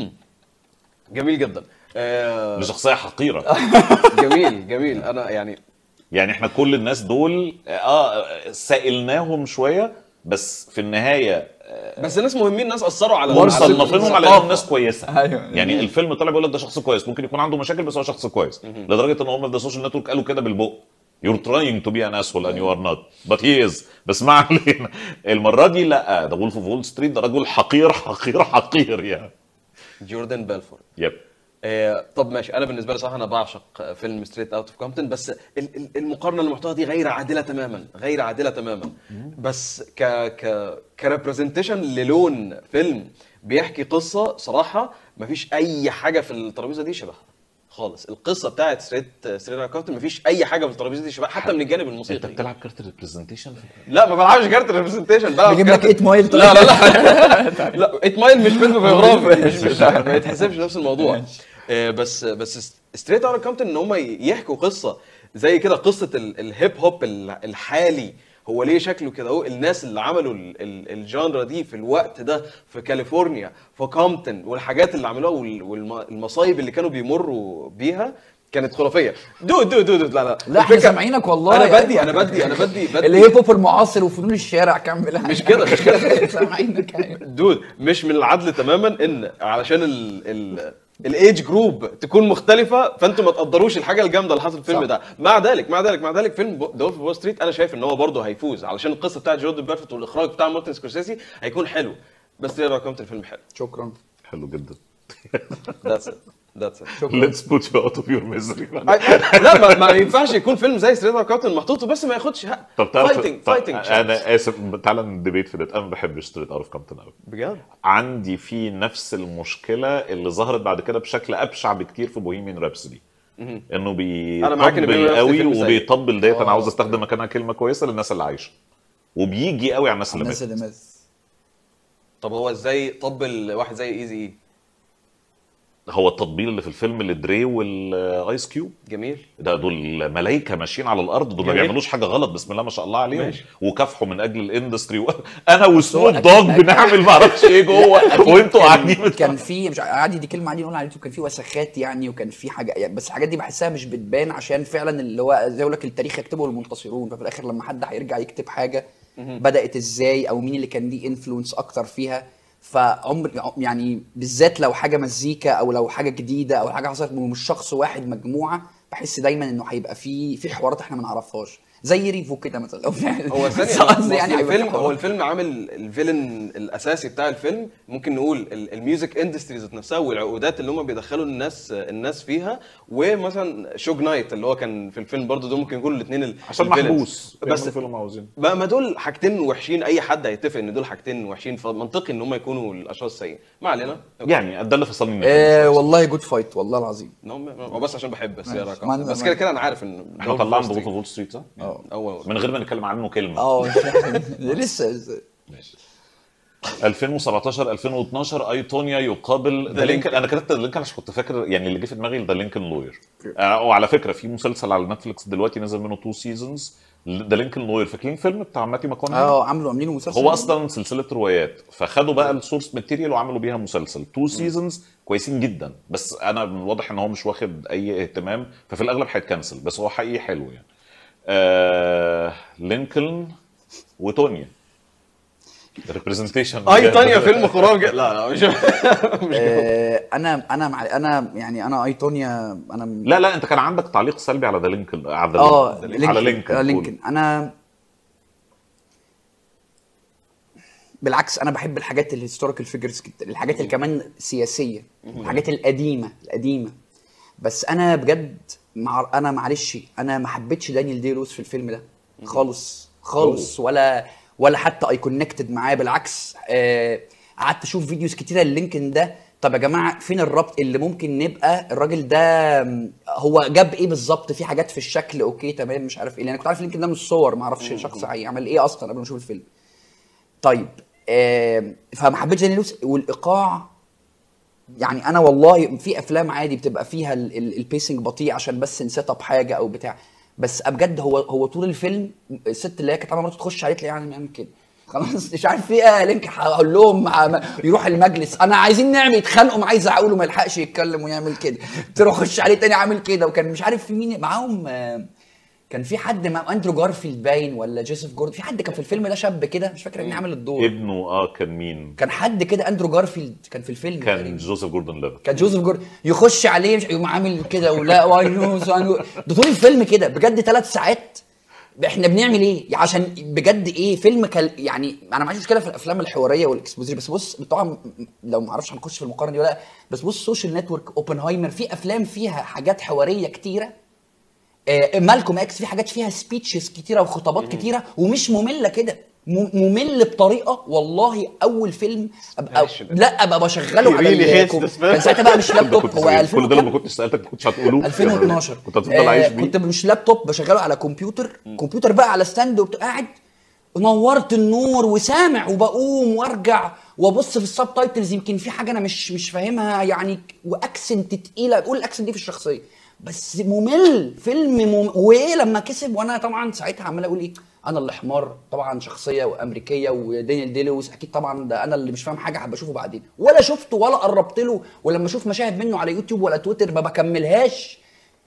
جميل جدا آه، لشخصيه حقيره جميل جميل انا يعني يعني احنا كل الناس دول اه سائلناهم شويه بس في النهايه بس الناس مهمين ناس اثروا على برضه على مصنفينهم على الثقافة. انهم ناس كويسه أيوة. يعني الفيلم طلع بيقول لك ده شخص كويس ممكن يكون عنده مشاكل بس هو شخص كويس لدرجه ان هم في ذا سوشيال نتورك قالوا كده بالبق You're trying to be an asshole and you are not but he is بس ما علينا المره دي لا ده وولف اوف وول ستريت ده رجل حقير حقير حقير يعني جوردن بيلفورد يب آه، طب ماشي انا بالنسبه لي صراحه انا بعشق فيلم ستريت اوت اوف كومبتون بس ال- ال- المقارنه اللي محطوطه دي غير عادله تماما غير عادله تماما بس ك ك كريبرزنتيشن للون فيلم بيحكي قصه صراحه مفيش اي حاجه في الترابيزه دي شبهها خالص القصه بتاعت ستريت ستريت اوت كومبتون مفيش اي حاجه في الترابيزه دي شبهها حتى من الجانب انت الموسيقي بتلعب كارت ريبريزنتيشن لا ما بلعبش كارت ريبرزنتيشن بلعب بجيب لك كارت- 8 مايل لا لا لا لا 8 مايل مش فيلم بيوغرافي مش مش ما يتحسبش نفس الموضوع آه، بس بس ستريت اوت كومبتون ان هم يحكوا قصه زي كده قصه ال- الهيب هوب ال- الحالي هو ليه شكله كده اهو الناس اللي عملوا ال- ال- الجانرا دي في الوقت ده في كاليفورنيا في كومبتون والحاجات اللي عملوها والمصايب اللي كانوا بيمروا بيها كانت خرافيه دود دود دود لا لا لا احنا الفكرة- سامعينك والله انا بدي انا بدي انا بدي بدي الهيب هوب المعاصر وفنون الشارع كمل مش كده مش كده سامعينك أيوة. دود مش من العدل تماما ان علشان ال ال الايج جروب تكون مختلفه فانتوا ما تقدروش الحاجه الجامده اللي حصلت في الفيلم صح. ده مع ذلك مع ذلك مع ذلك فيلم ذا وول ستريت انا شايف ان هو برضه هيفوز علشان القصه بتاعت جوردن بيرفكت والاخراج بتاع مارتن سكورسيزي هيكون حلو بس تقدر رقمت الفيلم حلو شكرا حلو جدا ذاتس ات ذاتس ات Let's put you out of your misery لا ما, ما ينفعش يكون فيلم زي ستريت كابتن محطوط بس ما ياخدش حق طب تعرف فايتنج طب فايتنج انا اسف تعالى نديبيت في ده انا ما بحبش ستريت اوت اوف كامبتون قوي بجد عندي فيه نفس المشكله اللي ظهرت بعد كده بشكل ابشع بكتير في بوهيميان رابسودي انه أنا معاك إن بيطبل بوهيميان قوي رابسودي فيلم سيء. وبيطبل ديت انا آه. عاوز استخدم مكانها كلمه كويسه للناس اللي عايشه وبيجي قوي على الناس اللي الناس ماتت اللي مات طب هو ازاي طبل واحد زي ايزي اي هو التطبيل اللي في الفيلم لدري والايس كيوب جميل ده دول ملايكه ماشيين على الارض دول ما جميل. بيعملوش حاجه غلط بسم الله ما شاء الله عليهم ماشي. وكافحوا من اجل الاندستري و... انا وسنوب هو دوج أكيد- بنعمل ما اعرفش ايه جوه وانتوا قاعدين كان, كان في مش عادي دي كلمه عادي نقول على اليوتيوب كان في وسخات يعني وكان في حاجه يعني بس الحاجات دي بحسها مش بتبان عشان فعلا اللي هو زي يقول لك التاريخ يكتبه المنتصرون ففي الاخر لما حد هيرجع يكتب حاجه بدات ازاي او مين اللي كان ليه انفلونس اكتر فيها فعمر يعني بالذات لو حاجه مزيكا او لو حاجه جديده او حاجه حصلت من مش شخص واحد مجموعه بحس دايما انه هيبقى في في حوارات احنا ما نعرفهاش زي ريفو كده مثلا لو هو ثانية بس قصدي يعني يعني هيبقى في الفيلم هو حوارات. الفيلم عامل الفيلن الاساسي بتاع الفيلم ممكن نقول ال- الميوزك اندستري ذات نفسها والعقودات اللي هم بيدخلوا الناس الناس فيها ومثلا شوج نايت اللي هو كان في الفيلم برضه دول ممكن يكونوا الاثنين عشان محبوس بس بيعملوا فيلم عاوزين بقى ما دول حاجتين وحشين اي حد هيتفق ان دول حاجتين وحشين فمنطقي ان هم يكونوا الاشخاص السيئين ما علينا يعني ده اللي فصلني من آه الفيلم. والله جود فايت والله العظيم نعم، هو بس عشان بحب بس ماشي. يا ما- رقم بس ما- كده كده انا عارف ان احنا طلعنا بوت وول ستريت صح؟ اه اول من غير ما نتكلم عنه كلمه اه لسه لسه. ماشي 2017 2012 ايتونيا يقابل ذا لينكن انا كتبت ذا لينكن عشان كنت فاكر يعني اللي جه في دماغي ذا لينكن لوير وعلى فكره في مسلسل على نتفلكس دلوقتي نزل منه تو سيزونز ذا لينكن لوير فاكرين فيلم بتاع ماتي ماكونهي اه عملوا عاملينه مسلسل هو اصلا سلسله روايات فخدوا بقى السورس ماتيريال وعملوا بيها مسلسل تو سيزونز كويسين جدا بس انا واضح ان هو مش واخد اي اهتمام ففي الاغلب هيتكنسل بس هو حقيقي حلو يعني آه لينكولن وتونيا ريبريزنتيشن اي تانية فيلم خرافي لا لا مش مش آه انا انا مع انا يعني انا ايتونيا انا لا لا انت كان عندك تعليق سلبي على ذا لينكولن على ذا اه لينكولن. على لينكولن آه، قول. لينكولن انا بالعكس انا بحب الحاجات الهيستوريكال فيجرز جدا الحاجات اللي كمان سياسيه الحاجات القديمه القديمه بس انا بجد مع انا معلش انا ما حبيتش دانيال دي لويس في الفيلم ده خالص خالص ولا ولا حتى اي كونكتد معاه بالعكس آه، قعدت اشوف فيديوز كتيره للينكن ده طب يا جماعه فين الربط اللي ممكن نبقى الراجل ده م، هو جاب ايه بالظبط في حاجات في الشكل اوكي تمام مش عارف ايه لان انا كنت عارف لينكن ده من الصور ما اعرفش شخص هيعمل ايه اصلا قبل ما اشوف الفيلم طيب آه فما حبيتش داني لويس والايقاع يعني انا والله في افلام عادي بتبقى فيها ال- ال- البيسنج بطيء عشان بس نسيت اب حاجه او بتاع بس بجد هو هو طول الفيلم الست اللي هي كانت عامله مراته تخش عليه تلاقيها يعني يعمل كده خلاص مش عارف ايه يا لينك هقول لهم مع- ما- يروح المجلس انا عايزين نعمل يتخانقوا معاه يزعقوا له ما يلحقش يتكلم ويعمل كده تروح خش عليه تاني عامل كده وكان مش عارف في مين معاهم آه، كان في حد مع اندرو جارفيلد باين ولا جوزيف جوردن في حد كان في الفيلم ده شاب كده مش فاكر مين عامل الدور ابنه اه كان مين كان حد كده اندرو جارفيلد كان في الفيلم كان تقريباً. جوزيف جوردن ليفن كان جوزيف جوردن يخش عليه مش يقوم عامل كده ولا واي نو ده طول الفيلم كده بجد ثلاث ساعات احنا بنعمل ايه عشان بجد ايه فيلم كال يعني انا ما عنديش مشكله في الافلام الحواريه والاكسبوزيشن بس بص طبعا لو ما اعرفش هنخش في المقارنه دي ولا لا بس بص سوشيال نتورك اوبنهايمر في افلام فيها حاجات حواريه كتيره آه، مالكوم اكس في حاجات فيها سبيتشز كتيره وخطابات كتيره ومش ممله كده م- ممل بطريقه والله اول فيلم ابقى معلش بقى. لا ابقى بشغله على Really hates الكم- this film. كان ساعتها بقى مش لابتوب كنت هو 2000 كل ده لو ما وكام؟ كنتش سالتك ما كنتش هتقوله 2012 كنت هتفضل عايش آه بيه كنت مش لابتوب بشغله على كمبيوتر كمبيوتر بقى على ستاند وبت- قاعد نورت النور وسامع وبقوم وارجع وابص في السب تايتلز يمكن في حاجه انا مش مش فاهمها يعني واكسنت تقيله اقول الاكسنت دي في الشخصيه بس ممل فيلم مم... وايه لما كسب وانا طبعا ساعتها عمال اقول ايه انا اللي حمار طبعا شخصيه وامريكيه ودانيال دي لويس اكيد طبعا ده انا اللي مش فاهم حاجه هبقى اشوفه بعدين ولا شفته ولا قربت له ولما اشوف مشاهد منه على يوتيوب ولا تويتر ما بكملهاش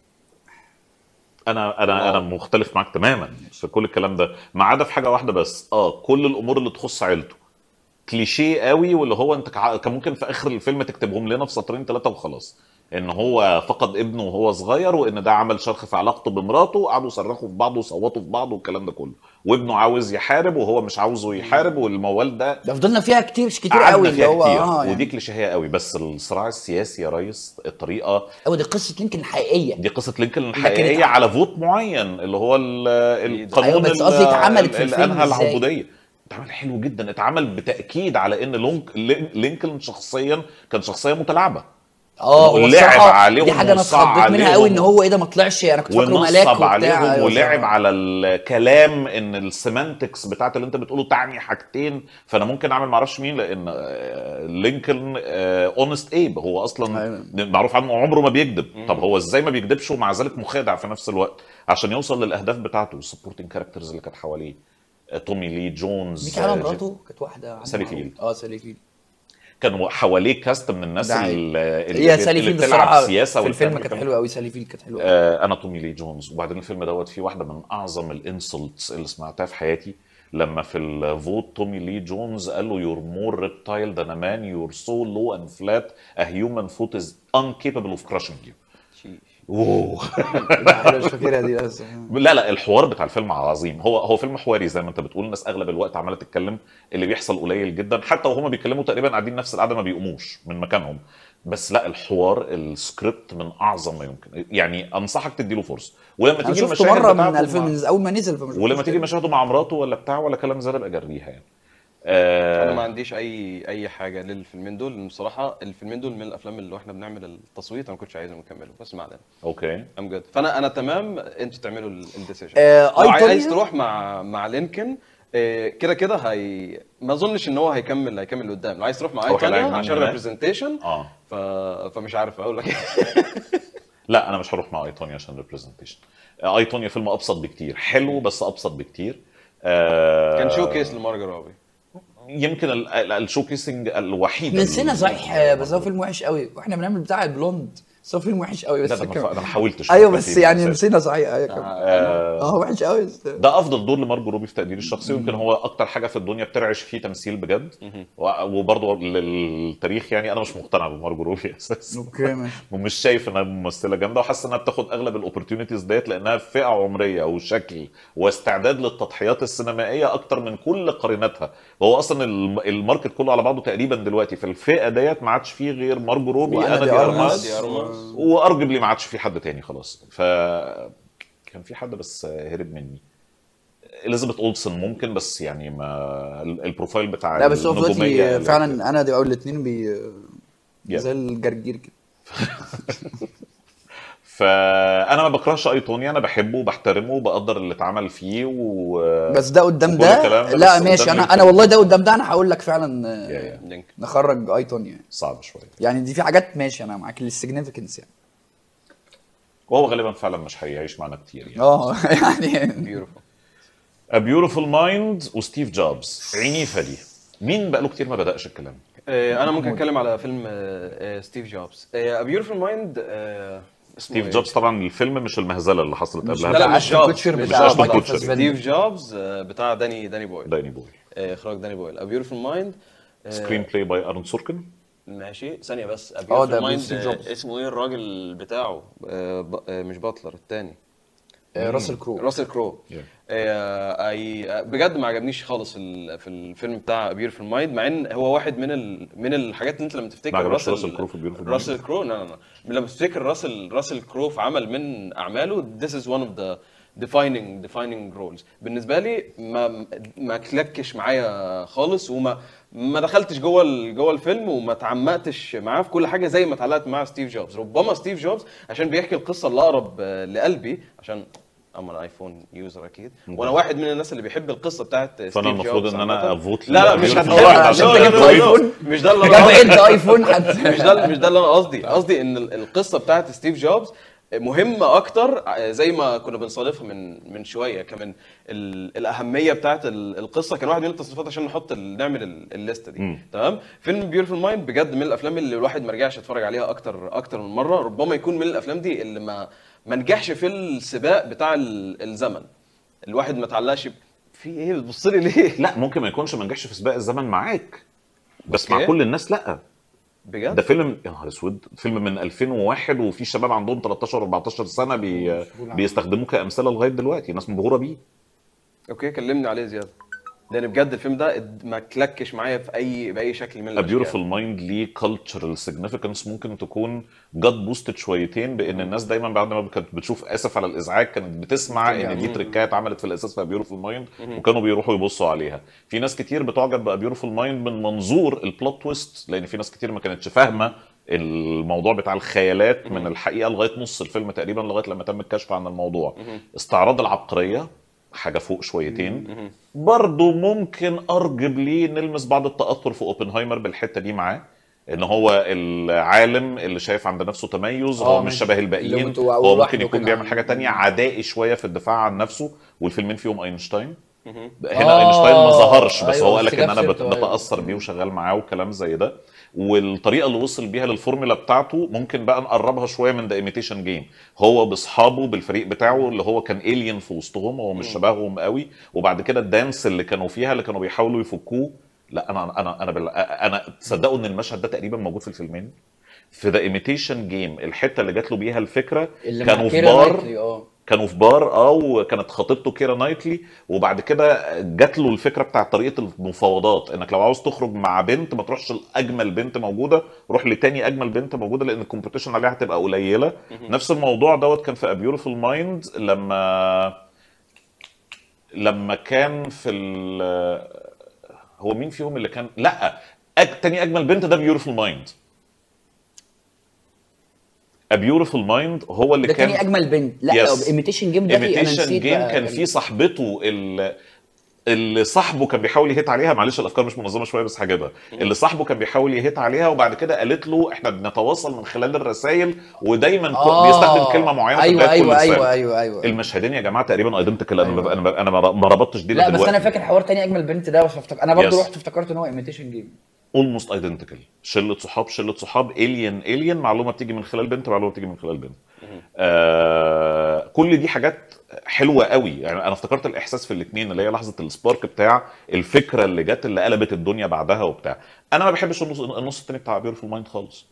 انا انا انا مختلف معاك تماما في كل الكلام ده ما عدا في حاجه واحده بس اه كل الامور اللي تخص عيلته كليشيه قوي واللي هو انت كع- كان ممكن في اخر الفيلم تكتبهم لنا في سطرين ثلاثه وخلاص ان هو فقد ابنه وهو صغير وان ده عمل شرخ في علاقته بمراته وقعدوا يصرخوا في بعض وصوتوا في بعض والكلام ده كله وابنه عاوز يحارب وهو مش عاوزه يحارب والموال ده ده فضلنا فيها كتير كتير قعدنا قوي اللي فيها هو كتير اه ودي يعني كليشيه قوي بس الصراع السياسي يا ريس الطريقه هو دي قصه لينكن الحقيقيه دي قصه لينكولن كانت الحقيقيه ع- على فوت معين اللي هو ال- القانون أيوة، بس ال- قصدي اتعملت في اللي الفيلم انهى إزاي؟ العبوديه اتعمل حلو جدا اتعمل بتاكيد على ان لونك لين- لينكولن شخصيا كان شخصيه متلاعبه اه هو ولعب الصراحة عليهم دي حاجه انا وصع اتخضيت منها عليهم قوي ان هو ايه ده ما طلعش انا كنت فاكره ملاك ونصب وبتاع عليهم أيوة، ولعب صراحة. على الكلام ان السيمانتكس بتاعت اللي انت بتقوله تعني حاجتين فانا ممكن اعمل معرفش مين لان آه، لينكولن اونست ايب هو اصلا أيوة. معروف عنه عمره ما بيكذب طب هو ازاي ما بيكذبش ومع ذلك مخادع في نفس الوقت عشان يوصل للاهداف بتاعته السبورتنج كاركترز اللي كانت حواليه آه، تومي لي جونز مين كان عامل آه، مراته كانت واحده عندها سالي معروف. فيلد. اه سالي فيلد كانن حواليه كاست من الناس ده حقيقي. اللي هي سالي اللي فيلد بتلعب الصراحه سياسه في الفيلم وبتعمل كانت كلام. حلوه قوي سالي فيلد كانت حلوه قوي آه، انا تومي لي جونز وبعدين الفيلم دوت فيه واحده من اعظم الانسلتس اللي سمعتها في حياتي لما في الفوت تومي لي جونز قال له you're more reptile than a man you're so low and flat a human foot is incapable of crushing you اوه لا انا مش فاكرها دي بس لا لا الحوار بتاع الفيلم عظيم هو هو فيلم حواري زي ما انت بتقول الناس اغلب الوقت عماله تتكلم اللي بيحصل قليل جدا حتى وهما بيتكلموا تقريبا قاعدين نفس القعده ما بيقوموش من مكانهم بس لا الحوار السكريبت من اعظم ما يمكن يعني انصحك تديله فرصه ولما انا تيجي شفته المشاهد مره من بتاعته 2000 مع- من اول ما نزل فما ولما شفتوش تيجي تاني. مشاهده مع مراته ولا بتاع ولا كلام زي ده بقى جريها يعني انا ما آه عنديش اي اي حاجه للفيلمين دول لان بصراحه الفيلمين دول من الافلام اللي واحنا بنعمل التصويت انا ما كنتش عايزهم يكملوا بس ما علينا اوكي ام جود فانا انا تمام انتوا تعملوا الديسيجن آه، لو أي عايز طريقة؟ تروح مع مع لينكن آه، كده كده هي ما اظنش ان هو هيكمل هيكمل قدام لو عايز تروح مع هو هيلاعب ايطاليا مين عشان هناك؟ ريبرزنتيشن اه ف... فمش عارف اقول لك لا انا مش هروح مع ايطونيا عشان ريبرزنتيشن ايطونيا فيلم ابسط بكتير حلو بس ابسط بكتير آه كان شو كيس لمارجو روبي يمكن ال- ال- الشو كيسنج الوحيد نسينا صحيح آه، بس هو فيلم وحش قوي واحنا بنعمل بتاع البلوند بس هو فيلم وحش قوي بس لا ده ما كان- ف- ده ما حاولتش ايوه أفكر بس فيه يعني بالأساس. نسينا صحيح ايوه كان- آه، اه وحش قوي بس ده افضل دور لمارجو روبي في تقديري الشخصي ويمكن هو اكتر حاجه في الدنيا بترعش فيه تمثيل بجد و- وبرضه للتاريخ يعني انا مش مقتنع بمارجو روبي اساسا اوكي ماشي ومش شايف انها ممثله جامده وحاسس انها بتاخد اغلب الاوبورتيونيتيز ديت لانها في فئه عمريه وشكل واستعداد للتضحيات السينمائيه اكتر من كل قريناتها هو اصلا الم- الماركت كله على بعضه تقريبا دلوقتي في الفئه ديت ما عادش فيه غير مارجو روبي وأنا انا دي دي أرماس. ارماس دي أرماس. وارجبلي ما عادش في حد تاني خلاص ف كان في حد بس هرب مني اليزابيث اولسن ممكن بس يعني ما ال- البروفايل بتاع لا بس هو النجومية دلوقتي اللي- فعلا انا دي اول الاثنين بي Yeah. زي الجرجير كده فانا ما بكرهش ايتوني انا بحبه وبحترمه وبقدر اللي اتعمل فيه و بس ده قدام وكل الكلام ده ده لا بس ماشي قدام انا الفيلم. انا والله ده قدام ده انا هقول لك فعلا آه، يا- يا. لينكن نخرج ايتون يعني صعب شويه يعني دي في حاجات ماشي انا معاك السيجنفكنس يعني وهو غالبا فعلا مش هيعيش معانا كتير يعني اه يعني بيوتيفول A Beautiful Mind وستيف جوبز عنيفه دي مين بقاله كتير ما بدأش الكلام انا ممكن اتكلم على فيلم آه، آه، ستيف جوبز A Beautiful Mind ستيف جوبز طبعا الفيلم مش المهزله اللي حصلت مش قبلها لا لا بتاع مش أشتون جوبز كوتشر مش بتاع أشتون مايكل كوتشر. فاسبندر. ستيف جوبز آه، بتاع داني داني بويل داني بوي آه، اخراج داني بويل A Beautiful Mind آه، سكرين بلاي باي ارون سوركن ماشي ثانية بس A اه، ده Beautiful Mind ستيف آه، جوبز. اسمه ايه الراجل بتاعه آه، ب- آه، مش باتلر التاني آه، راسل كرو راسل كرو Yeah. آه، أي بجد ما عجبنيش خالص ال- في الفيلم بتاع بيوتيفول مايند مع ان هو واحد من ال... من الحاجات اللي انت لما تفتكر ما عجبكش راسل كرو في Beautiful Mind؟ راسل كرو لا لا لا لما تفتكر راسل راسل كرو في عمل من اعماله this is one of the defining defining roles بالنسبه لي ما ما كلكش معايا خالص وما ما دخلتش جوه ال- جوه الفيلم وما تعمقتش معاه في كل حاجه زي ما اتعلقت مع ستيف جوبز ربما ستيف جوبز عشان بيحكي القصه اللي اقرب آه، لقلبي عشان اما ايفون يوزر اكيد وانا واحد من الناس اللي بيحب القصه بتاعت ستيف فانا المفروض جوبز ان انا عامة. افوت لا لا ل- مش Beautiful هتفوت Mind عشان لا، انت لا، جبت لا، لا، ايفون مش ده اللي جاب انا عد ايفون حتى مش ده مش ده اللي انا قصدي قصدي ان ال- القصه بتاعت ستيف جوبز مهمه اكتر زي ما كنا بنصادفها من من شويه كمان ال- الاهميه بتاعت ال- القصه كان واحد من التصنيفات عشان نحط ال- نعمل ال- الليسته دي تمام فيلم بيوتيفول مايند بجد من الافلام اللي الواحد ما رجعش يتفرج عليها اكتر اكتر من مره ربما يكون من الافلام دي اللي ما ما نجحش في السباق بتاع ال- الزمن الواحد ما تعلقش ب- في ايه بتبص لي ليه لا ممكن ما يكونش ما نجحش في سباق الزمن معاك بس مع أوكي. كل الناس لا بجد ده فيلم يا نهار اسود فيلم من 2001 وفي شباب عندهم 13 14 سنه بي... بيستخدموه كامثله لغايه دلوقتي ناس مبهوره بيه اوكي كلمني عليه زياده لان بجد الفيلم ده اد- ما كلكش معايا في اي باي شكل من A الاشكال Beautiful Mind ليه cultural significance ممكن تكون جت بوستد شويتين بان الناس دايما بعد ما كانت بتشوف اسف على الازعاج كانت بتسمع ان دي تريكايه اتعملت في الاساس في A Beautiful Mind وكانوا بيروحوا يبصوا عليها في ناس كتير بتعجب ب A Beautiful Mind من منظور البلوت تويست لان في ناس كتير ما كانتش فاهمه الموضوع بتاع الخيالات من الحقيقه لغايه نص الفيلم تقريبا لغايه لما تم الكشف عن الموضوع استعراض العبقريه حاجه فوق شويتين برضه ممكن ارجب ليه نلمس بعض التاثر في اوبنهايمر بالحته دي معاه ان هو العالم اللي شايف عند نفسه تميز آه، هو مش ماشي. شبه اللي الباقيين انتوا هو لوحده ممكن يكون كده بيعمل عن- حاجه تانية عدائي شويه في الدفاع عن نفسه والفيلمين فيهم اينشتاين هنا آه، اينشتاين ما ظهرش بس أيوة، هو قال لك بس ان جاب انا بت- سيرته، أيوة. بتاثر بيه وشغال معاه وكلام زي ده والطريقه اللي وصل بيها للفورمولا بتاعته ممكن بقى نقربها شويه من ذا ايميتيشن جيم هو باصحابه بالفريق بتاعه اللي هو كان الين في وسطهم هو مش شبههم قوي وبعد كده الدانس اللي كانوا فيها اللي كانوا بيحاولوا يفكوه لا انا انا انا بال... انا تصدقوا ان المشهد ده تقريبا موجود في الفيلمين في ذا ايميتيشن جيم الحته اللي جات له بيها الفكره اللي كانوا مع في كيرا بار نايتلي، اه كانوا في بار اه وكانت خطيبته كيرا نايتلي وبعد كده جات له الفكره بتاعت طريقه المفاوضات انك لو عاوز تخرج مع بنت ما تروحش لاجمل بنت موجوده روح لتاني اجمل بنت موجوده لان الكومبيتيشن عليها هتبقى قليله نفس الموضوع دوت كان في بيوتيفول مايند لما لما كان في ال هو مين فيهم اللي كان لا أج... تاني اجمل بنت ده بيوتيفول مايند A Beautiful Mind هو اللي ده كان تاني اجمل بنت لا Yes. ايميتيشن جيم ده في- انا ايميتيشن نسيت جيم بقى كان في صاحبته ال- اللي صاحبه كان بيحاول يهيت عليها معلش الافكار مش منظمه شويه بس هجيبها اللي صاحبه كان بيحاول يهيت عليها وبعد كده قالت له احنا بنتواصل من خلال الرسائل ودايما آه. بيستخدم كلمه معينه في ايوه بداية كل ايوه رسالة. ايوه ايوه ايوه المشهدين يا جماعه تقريبا ايدنتيكال انا أيوة. انا انا ما ربطتش دي لا بس دلوقتي. انا فاكر حوار تاني اجمل بنت ده بس افتكر انا برضو Yes. رحت افتكرت ان هو ايميتيشن جيم اولموست ايدنتيكال شله صحاب شله صحاب الين الين معلومه بتيجي من خلال بنت معلومه بتيجي من خلال بنت آه كل دي حاجات حلوه قوي يعني انا افتكرت الاحساس في الاثنين اللي هي لحظه السبارك بتاع الفكره اللي جت اللي قلبت الدنيا بعدها وبتاع انا ما بحبش النص النص الثاني بتاع بيورفول مايند خالص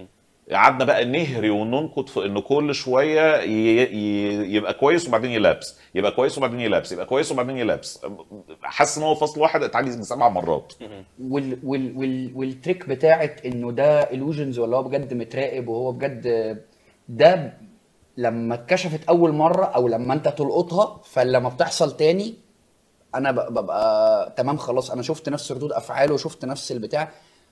قعدنا بقى نهري وننكت في ان كل شويه ي... ي... يبقى كويس وبعدين يلابس يبقى كويس وبعدين يلابس يبقى كويس وبعدين يلابس حاسس ان هو فصل واحد اتعاد يجي سبع مرات وال وال وال والتريك بتاعت انه ده illusions ولا هو بجد متراقب وهو بجد ده لما اتكشفت اول مره او لما انت تلقطها فلما بتحصل تاني انا ب- ببقى تمام خلاص انا شفت نفس ردود افعاله وشفت نفس البتاع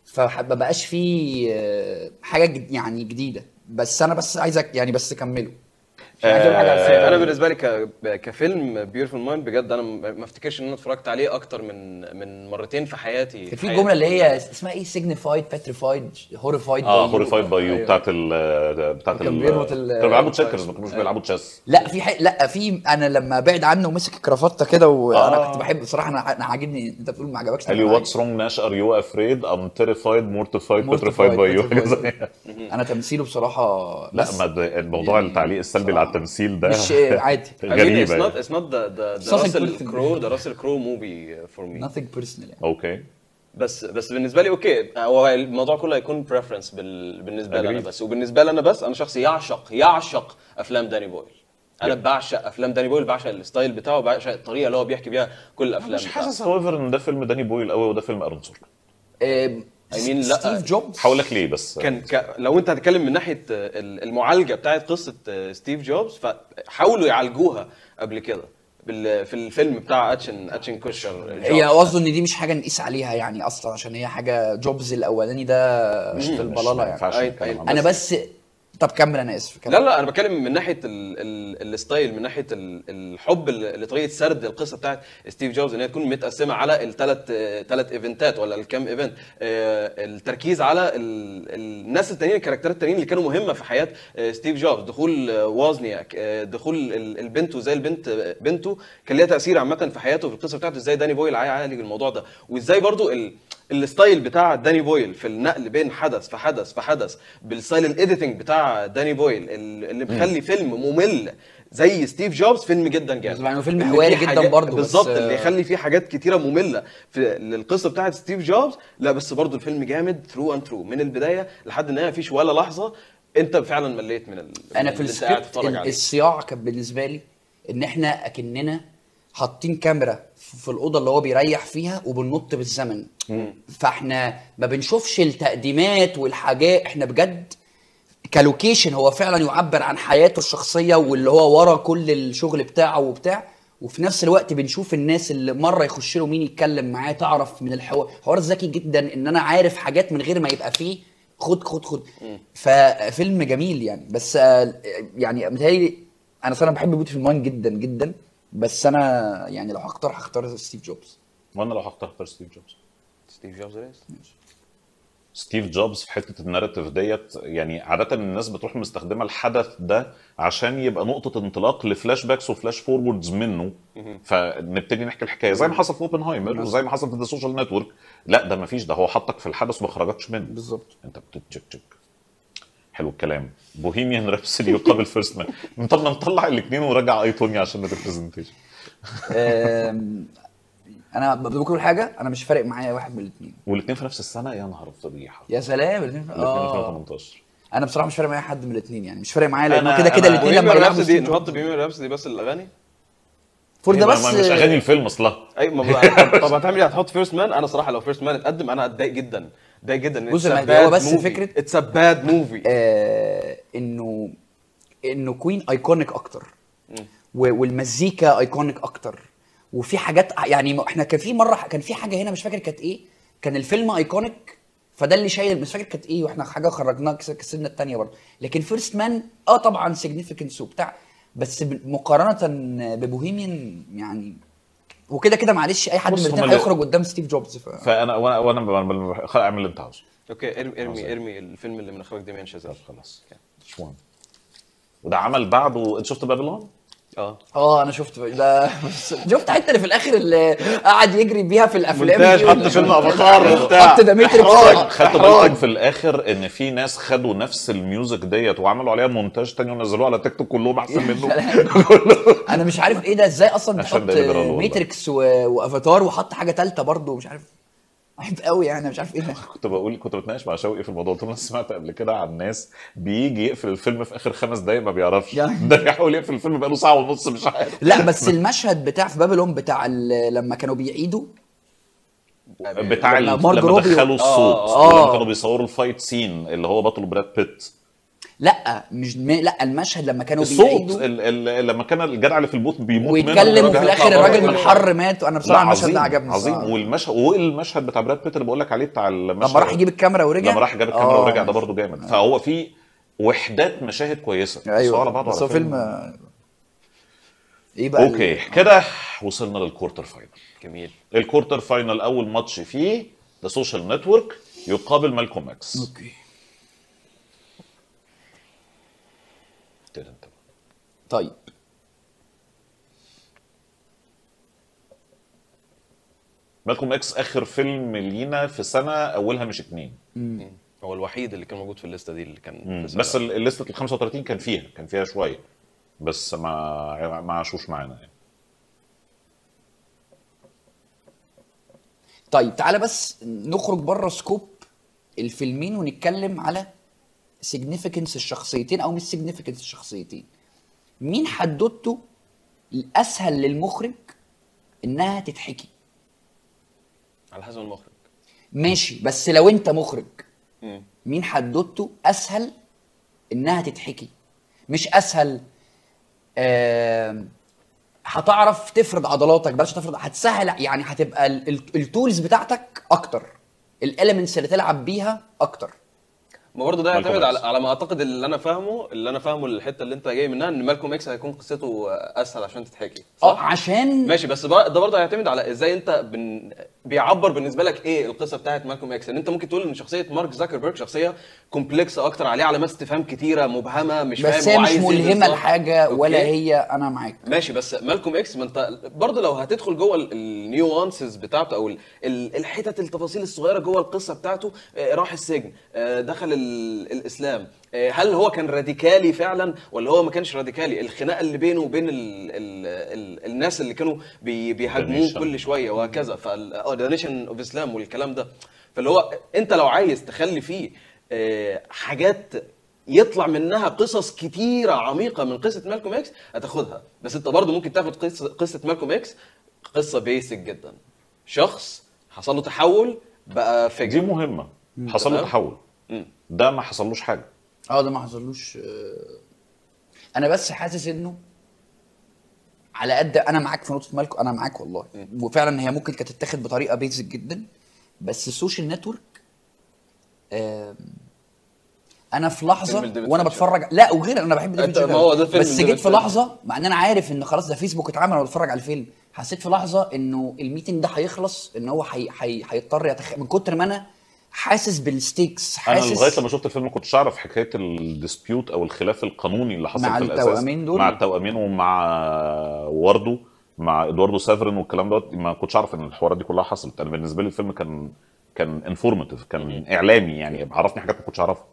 فمبقاش فيه آه، حاجه جد- يعني جديده بس انا بس عايزك يعني بس كمله مش عايز اقول حاجه على آه، السريع. انا بالنسبه لي ك... كفيلم بيوتيفول مايند بجد انا ما ما افتكرش ان انا اتفرجت عليه اكتر من من مرتين في حياتي كان في حياتي الجمله اللي هي كلها. اسمها ايه سيجنيفايد باتريفايد هوريفايد اه هوريفايد باي يو بتاعت ال بتاعت كان ال بيربط ال- كانوا بيلعبوا تشيكرز ما كانوش بيلعبوا تشيس لا في حي... لا في انا لما بعد عنه ومسك الكرافته كده وانا آه. كنت بحب بصراحه انا انا عاجبني انت بتقول ما عجبكش قال لي أنا واتس رونج ناش ار يو افريد ام تيريفايد مورتيفايد Mortified, بتريفايد باي يو petrified. انا تمثيله بصراحه لا بس ما ده- الموضوع يعني التعليق السلبي اللي على التمثيل ده مش عادي I mean, غريبه it's not يعني. it's not the the, the Something Russell personal. Crowe the Russell Crowe movie for me nothing personal يعني اوكي بس بس بالنسبه لي اوكي هو الموضوع كله هيكون بريفرنس بال... بالنسبه لي انا Agreed. بس وبالنسبه لي انا بس انا شخص يعشق يعشق افلام داني بويل انا بعشق افلام داني بويل بعشق الستايل بتاعه بعشق الطريقه اللي هو بيحكي بيها كل الافلام مش حاسس هاويفر ان ده فيلم داني بويل قوي وده فيلم ارون سوركن آم، I mean، لا. ستيف جوبز هقول لك ليه بس كان ك... لو انت هتتكلم من ناحيه ال- المعالجه بتاعت قصه ستيف جوبز فحاولوا يعالجوها قبل كده بال... في الفيلم بتاع اتشن اتشن كوشر هي قصده ان دي مش حاجه نقيس عليها يعني اصلا عشان هي حاجه جوبز الاولاني ده مش في مش- البلاله ما يعني ينفعش أي- نتكلم أي- عن انا ده. بس طب كمل انا اسف كمل. لا لا انا بتكلم من ناحيه ال ال الستايل من ناحيه ال الحب ل- لطريقه سرد القصه بتاعت ستيف جوبز ان هي تكون متقسمه على الثلاث ثلاث ايفنتات ولا الكام ايفنت التركيز على ال الناس التانيين الكاركترات التانيين اللي كانوا مهمه في حياه آه، ستيف جوبز دخول آه، وازنياك آه، دخول ال- البنت وازاي البنت آه، بنته كان ليها تاثير عامه في حياته في القصه بتاعته ازاي داني بويل عالج الموضوع ده وازاي برضو ال الستايل بتاع داني بويل في النقل بين حدث في حدث في حدث بالستايل الايديتنج بتاع داني بويل ال- اللي مخلي فيلم ممل زي ستيف جوبز فيلم جدا جامد يعني هو فيلم اللي حواري فيه جدا حاجات- برضه، بس- بالظبط اللي يخلي فيه حاجات كتيره ممله في القصه بتاعت ستيف جوبز لا بس برضه الفيلم جامد ثرو اند ثرو من البدايه لحد النهايه مفيش ولا لحظه انت فعلا مليت من ال... انا من في اللي انت قاعد السكريبت تتفرج ال- عليه الصياعه كان بالنسبه لي ان احنا اكننا حاطين كاميرا في الاوضه اللي هو بيريح فيها وبننط بالزمن فاحنا ما بنشوفش التقديمات والحاجات احنا بجد كلوكيشن هو فعلا يعبر عن حياته الشخصيه واللي هو ورا كل الشغل بتاعه وبتاع وفي نفس الوقت بنشوف الناس اللي مره يخش له مين يتكلم معاه تعرف من الحوار حوار ذكي جدا ان انا عارف حاجات من غير ما يبقى فيه خد خد خد ففيلم جميل يعني بس آه، يعني متهيألي انا صراحه بحب بيوتي في الماين جدا جدا بس انا يعني لو هختار هختار ستيف جوبز وانا لو هختار اختار ستيف جوبز ستيف جوبز ريس ستيف جوبز في حته الناريتيف ديت يعني عاده الناس بتروح مستخدمه الحدث ده عشان يبقى نقطه انطلاق لفلاش باكس وفلاش فوروردز منه فنبتدي نحكي الحكايه زي ما حصل في اوبنهايمر وزي ما حصل في ذا سوشيال نتورك لا ده ما فيش ده هو حطك في الحدث وما خرجكش منه بالظبط انت بتتشك تشك حلو الكلام بوهيميان رابسودي يقابل فيرست مان طب ما نطلع الاثنين ونرجع ايتونيا عشان الريبرزنتيشن آم، انا بقول حاجه انا مش فارق معايا واحد من الاثنين والاثنين في نفس السنه يا نهار فضيحه يا سلام الاثنين الاثنين اه 2018 انا بصراحه مش فارق معايا حد من الاثنين يعني مش فارق معايا لانه أنا- كده كده أنا- الاثنين لما بوهيميان يلعبوا رابسودي ستيف نحط جوبز. بوهيميان رابسودي بس الاغاني فور ده ما- بس ما- مش اغاني الفيلم اصلا اي ما بقى- طب طب هتعمل ايه هتحط فيرست مان انا صراحه لو فيرست مان اتقدم انا هتضايق جدا اتضايق جدا بص، ما هو بس فكرة- اتس ا باد موفي آه انه انه كوين ايكونيك اكتر و- والمزيكا ايكونيك اكتر وفي حاجات يعني م- احنا كان في مره كان في حاجه هنا مش فاكر كانت ايه كان الفيلم ايكونيك فده اللي شايل مش فاكر كانت ايه واحنا حاجه خرجناها كس- كسبنا الثانيه برضه لكن فيرست مان اه طبعا سيجنيفيكنس وبتاع بس ب- مقارنه ببوهيميان يعني وكده كده معلش اي حد بص، من هما الاثنين اللي- هيخرج قدام ستيف جوبز ف... فانا وانا وانا ب- ب- خلاص اعمل اللي انت عاوزه اوكي ارمي عظيم. ارمي ارمي الفيلم اللي من اخراج ديميان شازيل طب خلاص مش مهم وده عمل بعده انت شفت بابلون؟ اه اه انا شفت ده شفت حته اللي في الاخر اللي قعد يجري بيها في الافلام مونتاج، دي حط وال- فيلم أفاتار وبتاع. حط ده ماتريكس خدتوا بالكم في الاخر ان في ناس خدوا نفس الميوزك ديت وعملوا عليها مونتاج تاني ونزلوها على تيك توك كلهم احسن منه انا مش عارف ايه ده ازاي اصلا عشان بتحط ده اللي جرالوا والله. ماتريكس و... وافاتار وحط حاجه ثالثه برضه مش عارف عيب قوي يعني مش عارف ايه ده كنت بقول كنت بتناقش مع شوقي في الموضوع قلت له انا سمعت قبل كده عن ناس بيجي يقفل الفيلم في اخر خمس دقايق ما بيعرفش يعني. ده يحاول يقفل الفيلم بقاله ساعه ونص مش عارف لا بس المشهد بتاع في بابلون بتاع ال... لما كانوا بيعيدوا بتاع ال- لما مارجو لما روبي- دخلوا الصوت آه. لما آه. كانوا بيصوروا الفايت سين اللي هو بطل براد بيت لا مش م... لا المشهد لما كانوا الصوت بيعيدوا ال ال لما كان الجدع اللي في البوت بيموت ويتكلم منه وفي الاخر الراجل من الحر مات وانا لا بصراحه المشهد عظيم ده عجبني عظيم الصراحة. والمشهد والمشهد بتاع براد بيت اللي بقول لك عليه بتاع المشهد لما راح يجيب الكاميرا ورجع لما راح جاب الكاميرا آه. ورجع ده برضه جامد فهو في وحدات مشاهد كويسه بس هو ايوه على بعضه بس على هو فيلم ايه بقى اوكي ال- كده وصلنا للكورتر فاينل جميل الكورتر فاينل اول ماتش فيه ذا سوشيال نتورك يقابل مالكوم اكس اوكي ابتدي انت. طيب مالكوم اكس اخر فيلم لينا في سنه اولها مش اتنين هو الوحيد اللي كان موجود في الليسته دي اللي كان في مم. سنة. بس ال- الليسته ال 35 كان فيها كان فيها شويه بس ما ما عاشوش معانا يعني طيب تعالى بس نخرج بره سكوب الفيلمين ونتكلم على سيجنيفيكنس الشخصيتين او مش سيجنيفيكنس الشخصيتين مين حدوته الاسهل للمخرج انها تتحكي على حسب المخرج ماشي بس لو انت مخرج مم. مين حدوته اسهل انها تتحكي مش اسهل آم، هتعرف تفرض عضلاتك بلاش تفرض هتسهل يعني هتبقى ال- ال- التولز بتاعتك اكتر الاليمنتس اللي تلعب بيها اكتر ما برضه ده مالكوم يعتمد على إكس. على ما اعتقد اللي انا فاهمه اللي انا فاهمه الحته اللي انت جاي منها ان مالكوم اكس هيكون قصته اسهل عشان تتحكي اه صح؟ عشان ماشي بس بر- ده برضه هيعتمد على ازاي انت بن... بيعبر بالنسبه لك ايه القصه بتاعت مالكوم اكس ان انت ممكن تقول ان شخصيه مارك زاكربيرج شخصيه كومبلكس اكتر عليه علامات استفهام كتيره مبهمه مش فاهم بس هو هي مش عايز إيه ملهمه بالظبط. لحاجه ولا أوكي؟ هي انا معاك ماشي بس مالكوم اكس ما انت برضه لو هتدخل جوه ال- النيوانسز بتاعته او ال- ال- الحتت التفاصيل الصغيره جوه القصه بتاعته آه، راح السجن آه، دخل ال- الاسلام آه، هل هو كان راديكالي فعلا ولا هو ما كانش راديكالي الخناقه اللي بينه وبين ال ال ال الناس اللي كانوا بي بيهاجموه Nation. كل شويه وهكذا فال اه ذا نيشن اوف اسلام والكلام ده فاللي هو انت لو عايز تخلي فيه آه، حاجات يطلع منها قصص كتيرة عميقة من قصة مالكوم اكس هتاخدها بس انت برضه ممكن تاخد قصة قصة مالكوم اكس قصة بيسك جدا شخص حصل له تحول بقى دي فيجر مهمه حصل له تمام. تحول مم. ده ما حصلوش حاجه اه ده ما حصلوش آه، انا بس حاسس انه على قد انا معاك في نقطه مالكو انا معاك والله وفعلا هي ممكن كانت تتاخد بطريقه بيزك جدا بس السوشيال نتورك آم، انا في لحظه فيلم ديفيد وانا فينشر. بتفرج لا وغير انا بحب ديفيد أنت- فينشر ما هو ده فيلم بس ديفيد جيت في فينشر. لحظه مع ان انا عارف ان خلاص ده فيسبوك اتعمل وانا بتفرج على الفيلم حسيت في لحظه انه الميتنج ده هيخلص ان هو هي... هي... هيضطر يتخ... من كتر ما انا حاسس بالستيكس انا حاسس لغايه لما شفت الفيلم ما كنتش اعرف حكايه الديسبيوت او الخلاف القانوني اللي حصل مع في الاساس التوأمين دول؟ مع التوأمين ومع واردو مع ادواردو سافرن والكلام دوت ما كنتش اعرف ان الحوارات دي كلها حصلت انا بالنسبه لي الفيلم كان كان انفورماتيف كان اعلامي يعني عرفني حاجات ما كنتش اعرفها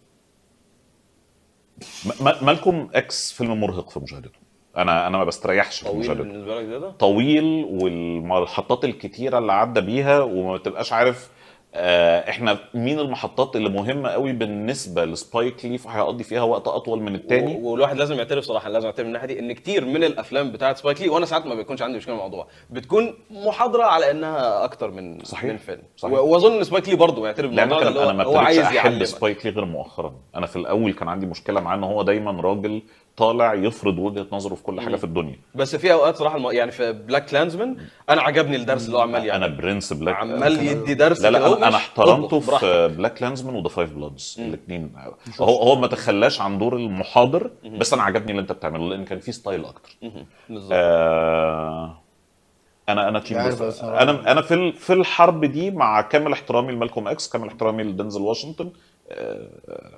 م- م- مالكوم اكس فيلم مرهق في مشاهدته انا انا ما بستريحش في طويل مشاهدته بالنسبة لك ده ده طويل والمحطات الكتيره اللي عدى بيها وما تبقاش عارف آه، احنا مين المحطات اللي مهمه قوي بالنسبه لسبايك لي فهيقضي فيها وقت اطول من التاني و- والواحد لازم يعترف صراحه لازم يعترف من الناحيه دي ان كتير من الافلام بتاعت سبايك لي وانا ساعات ما بيكونش عندي مشكله مع الموضوع بتكون محاضره على انها اكتر من صحيح. من فيلم صحيح. و- واظن ان سبايك لي برضه يعترف لان بالموضوع ده كان اللي انا هو ما هو عايز ابتديتش احب يعلمك سبايك لي غير مؤخرا انا في الاول كان عندي مشكله معاه ان هو دايما راجل طالع يفرض وجهه نظره في كل حاجه في الدنيا بس في اوقات صراحه الم... يعني في بلاك كلانزمان انا عجبني الدرس اللي هو عمال انا يعني برنس بلاك عمال يدي درس لا كده لا هو انا, أنا ماشي. احترمته اطبخ براحتك. في بلاك لانزمان وذا فايف بلادز الاثنين هو هو ما تخلاش عن دور المحاضر بس انا عجبني اللي انت بتعمله لان كان فيه ستايل اكتر بالظبط آه انا انا تيم مش عارف بس- بصراحة. انا انا في ال- في الحرب دي مع كامل احترامي لمالكوم اكس كامل احترامي لدنزل واشنطن آه،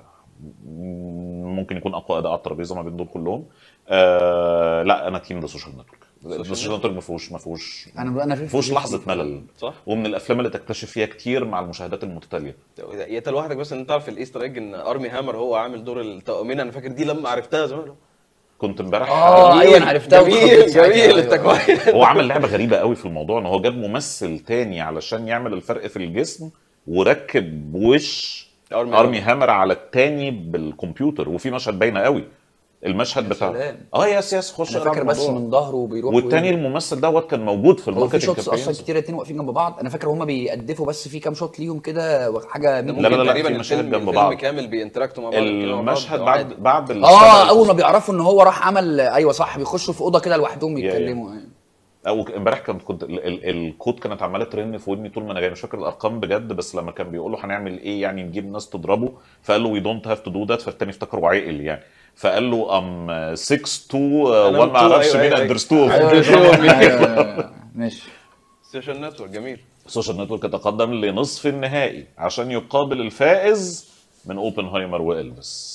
ممكن يكون اقوى اداء على الترابيزه ما بين دول كلهم آه لا انا تيم ذا سوشيال نتورك ذا سوشيال نتورك ما فيهوش ما فيهوش انا انا ما فيهوش لحظه ملل صح ومن الافلام اللي تكتشف فيها كتير مع المشاهدات المتتاليه انت لوحدك بس ان انت تعرف الايستر ايج ان ارمي هامر هو عامل دور التأمين انا فاكر دي لما عرفتها زمان كنت امبارح اه جميل، ايوه انا عرفتها جميل واتخضيت ساعتها، جميل أيوة. انت كويس هو عمل لعبه غريبه قوي في الموضوع ان هو جاب ممثل تاني علشان يعمل الفرق في الجسم وركب وش أرمي ارمي هامر على التاني بالكمبيوتر وفي مشهد باينه قوي المشهد يا بتاع سلام. اه يس يس خش انا اقرا فاكر بس الموضوع. من ظهره بيروح والتاني ويجي. الممثل دوت كان موجود في هو في الماركتنج شوتس اصلا كامبينز كتير اتنين واقفين جنب بعض انا فاكر هما بيقدفوا بس في كام شوت ليهم كده حاجه لا، لا، لا، تقريبا في مشاهد الفيلم جنب الفيلم بعض. كامل بينتراكتوا مع بعض كده مع بعض، المشهد أو بعد عادي. بعد اه السبع- اول ما بيعرفوا ان هو راح عمل ايوه صح بيخشوا في اوضه كده لوحدهم يا- يتكلموا او امبارح كنت كنت ال- ال- الكود كانت عماله ترن في ودني طول ما انا جاي مش فاكر الارقام بجد بس لما كان بيقول له هنعمل ايه يعني نجيب ناس تضربه فقال له وي دونت هاف تو دو ذات فالتاني افتكره عاقل يعني فقال له ام 6 2 أنا 1 ما two، اعرفش أيوة، مين أيوة. اندرستو ايوه ماشي سوشيال نتورك جميل سوشيال نتورك يتقدم لنصف النهائي عشان يقابل الفائز من اوبنهايمر والفيس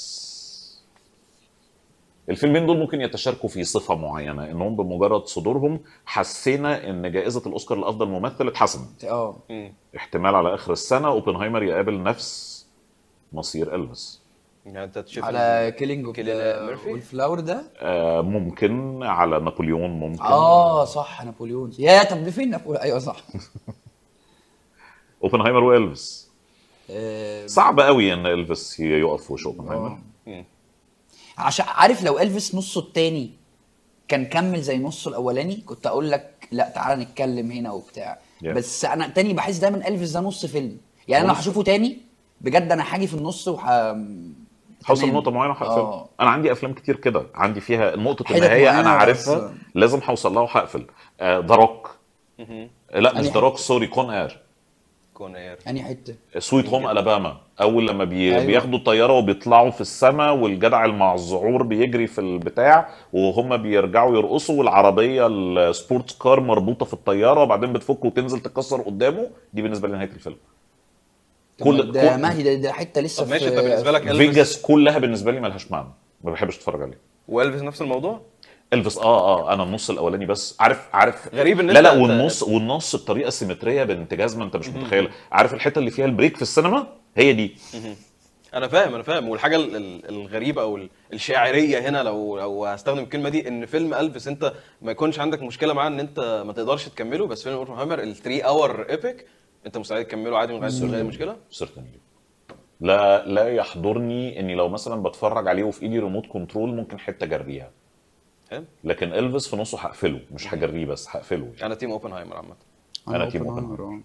الفيلمين دول ممكن يتشاركوا في صفه معينه انهم بمجرد صدورهم حسينا ان جائزه الاوسكار لافضل ممثل اتحسمت اه احتمال على اخر السنه اوبنهايمر يقابل نفس مصير الفيس يعني انت تشوف على كيلينج اوف كيليان ميرفي؟ والفلاور ده آه ممكن على نابليون ممكن اه صح نابليون يا طب دي فين نابليون ايوه صح اوبنهايمر والفيس آه، صعب قوي ان الفيس يقف في وش اوبنهايمر آه. عشان عارف لو الفيس نصه التاني كان كمل زي نصه الاولاني كنت اقول لك لا تعالى نتكلم هنا وبتاع Yeah. بس انا تاني بحس دايما الفيس ده نص فيلم يعني انا لو نص. هشوفه تاني بجد انا هاجي في النص وح هوصل تمام. نقطة معينة وهقفل آه. أنا عندي أفلام كتير كده عندي فيها نقطة حتت النهاية أنا معينة عارفها بس- لازم هوصل لها وهقفل ذا روك لا مش أنهي ذا روك سوري كون اير كونير انهي حته سويت هوم الاباما اول لما بي... أيوة. أيوة. بياخدوا الطياره وبيطلعوا في السماء والجدع المعذعور بيجري في البتاع وهم بيرجعوا يرقصوا والعربيه السبورتس كار مربوطه في الطياره وبعدين بتفك وتنزل تكسر قدامه دي بالنسبه لي نهايه الفيلم كل ده كل- مهدي ده, ده حته لسه طب ماشي في طب بالنسبه لك الفيس فيجاس كلها بالنسبه لي ملهاش معنى ما بحبش اتفرج عليه والفيس نفس الموضوع الفيس اه اه انا النص الاولاني بس عارف عارف غريب ان لا انت- لا انت- والنص والنص بطريقه سيمتريه بنت جزمه انت مش متخيلها عارف الحته اللي فيها البريك في السينما هي دي انا فاهم انا فاهم والحاجه ال- ال- الغريبه او ال- الشاعريه هنا لو لو هستخدم الكلمه دي ان فيلم الفيس انت ما يكونش عندك مشكله معاه ان انت ما تقدرش تكمله بس فيلم اوبنهايمر ال 3 اور ايبك انت مستعد تكمله عادي من غير من غير مشكله certainly لا لا يحضرني اني لو مثلا بتفرج عليه وفي ايدي ريموت كنترول ممكن حته اجريها حلو لكن الفيس في نصه هقفله مش هجريه بس هقفله انا تيم اوبنهايمر عامه أنا تيم أوبنهايمر، أوبنهايمر.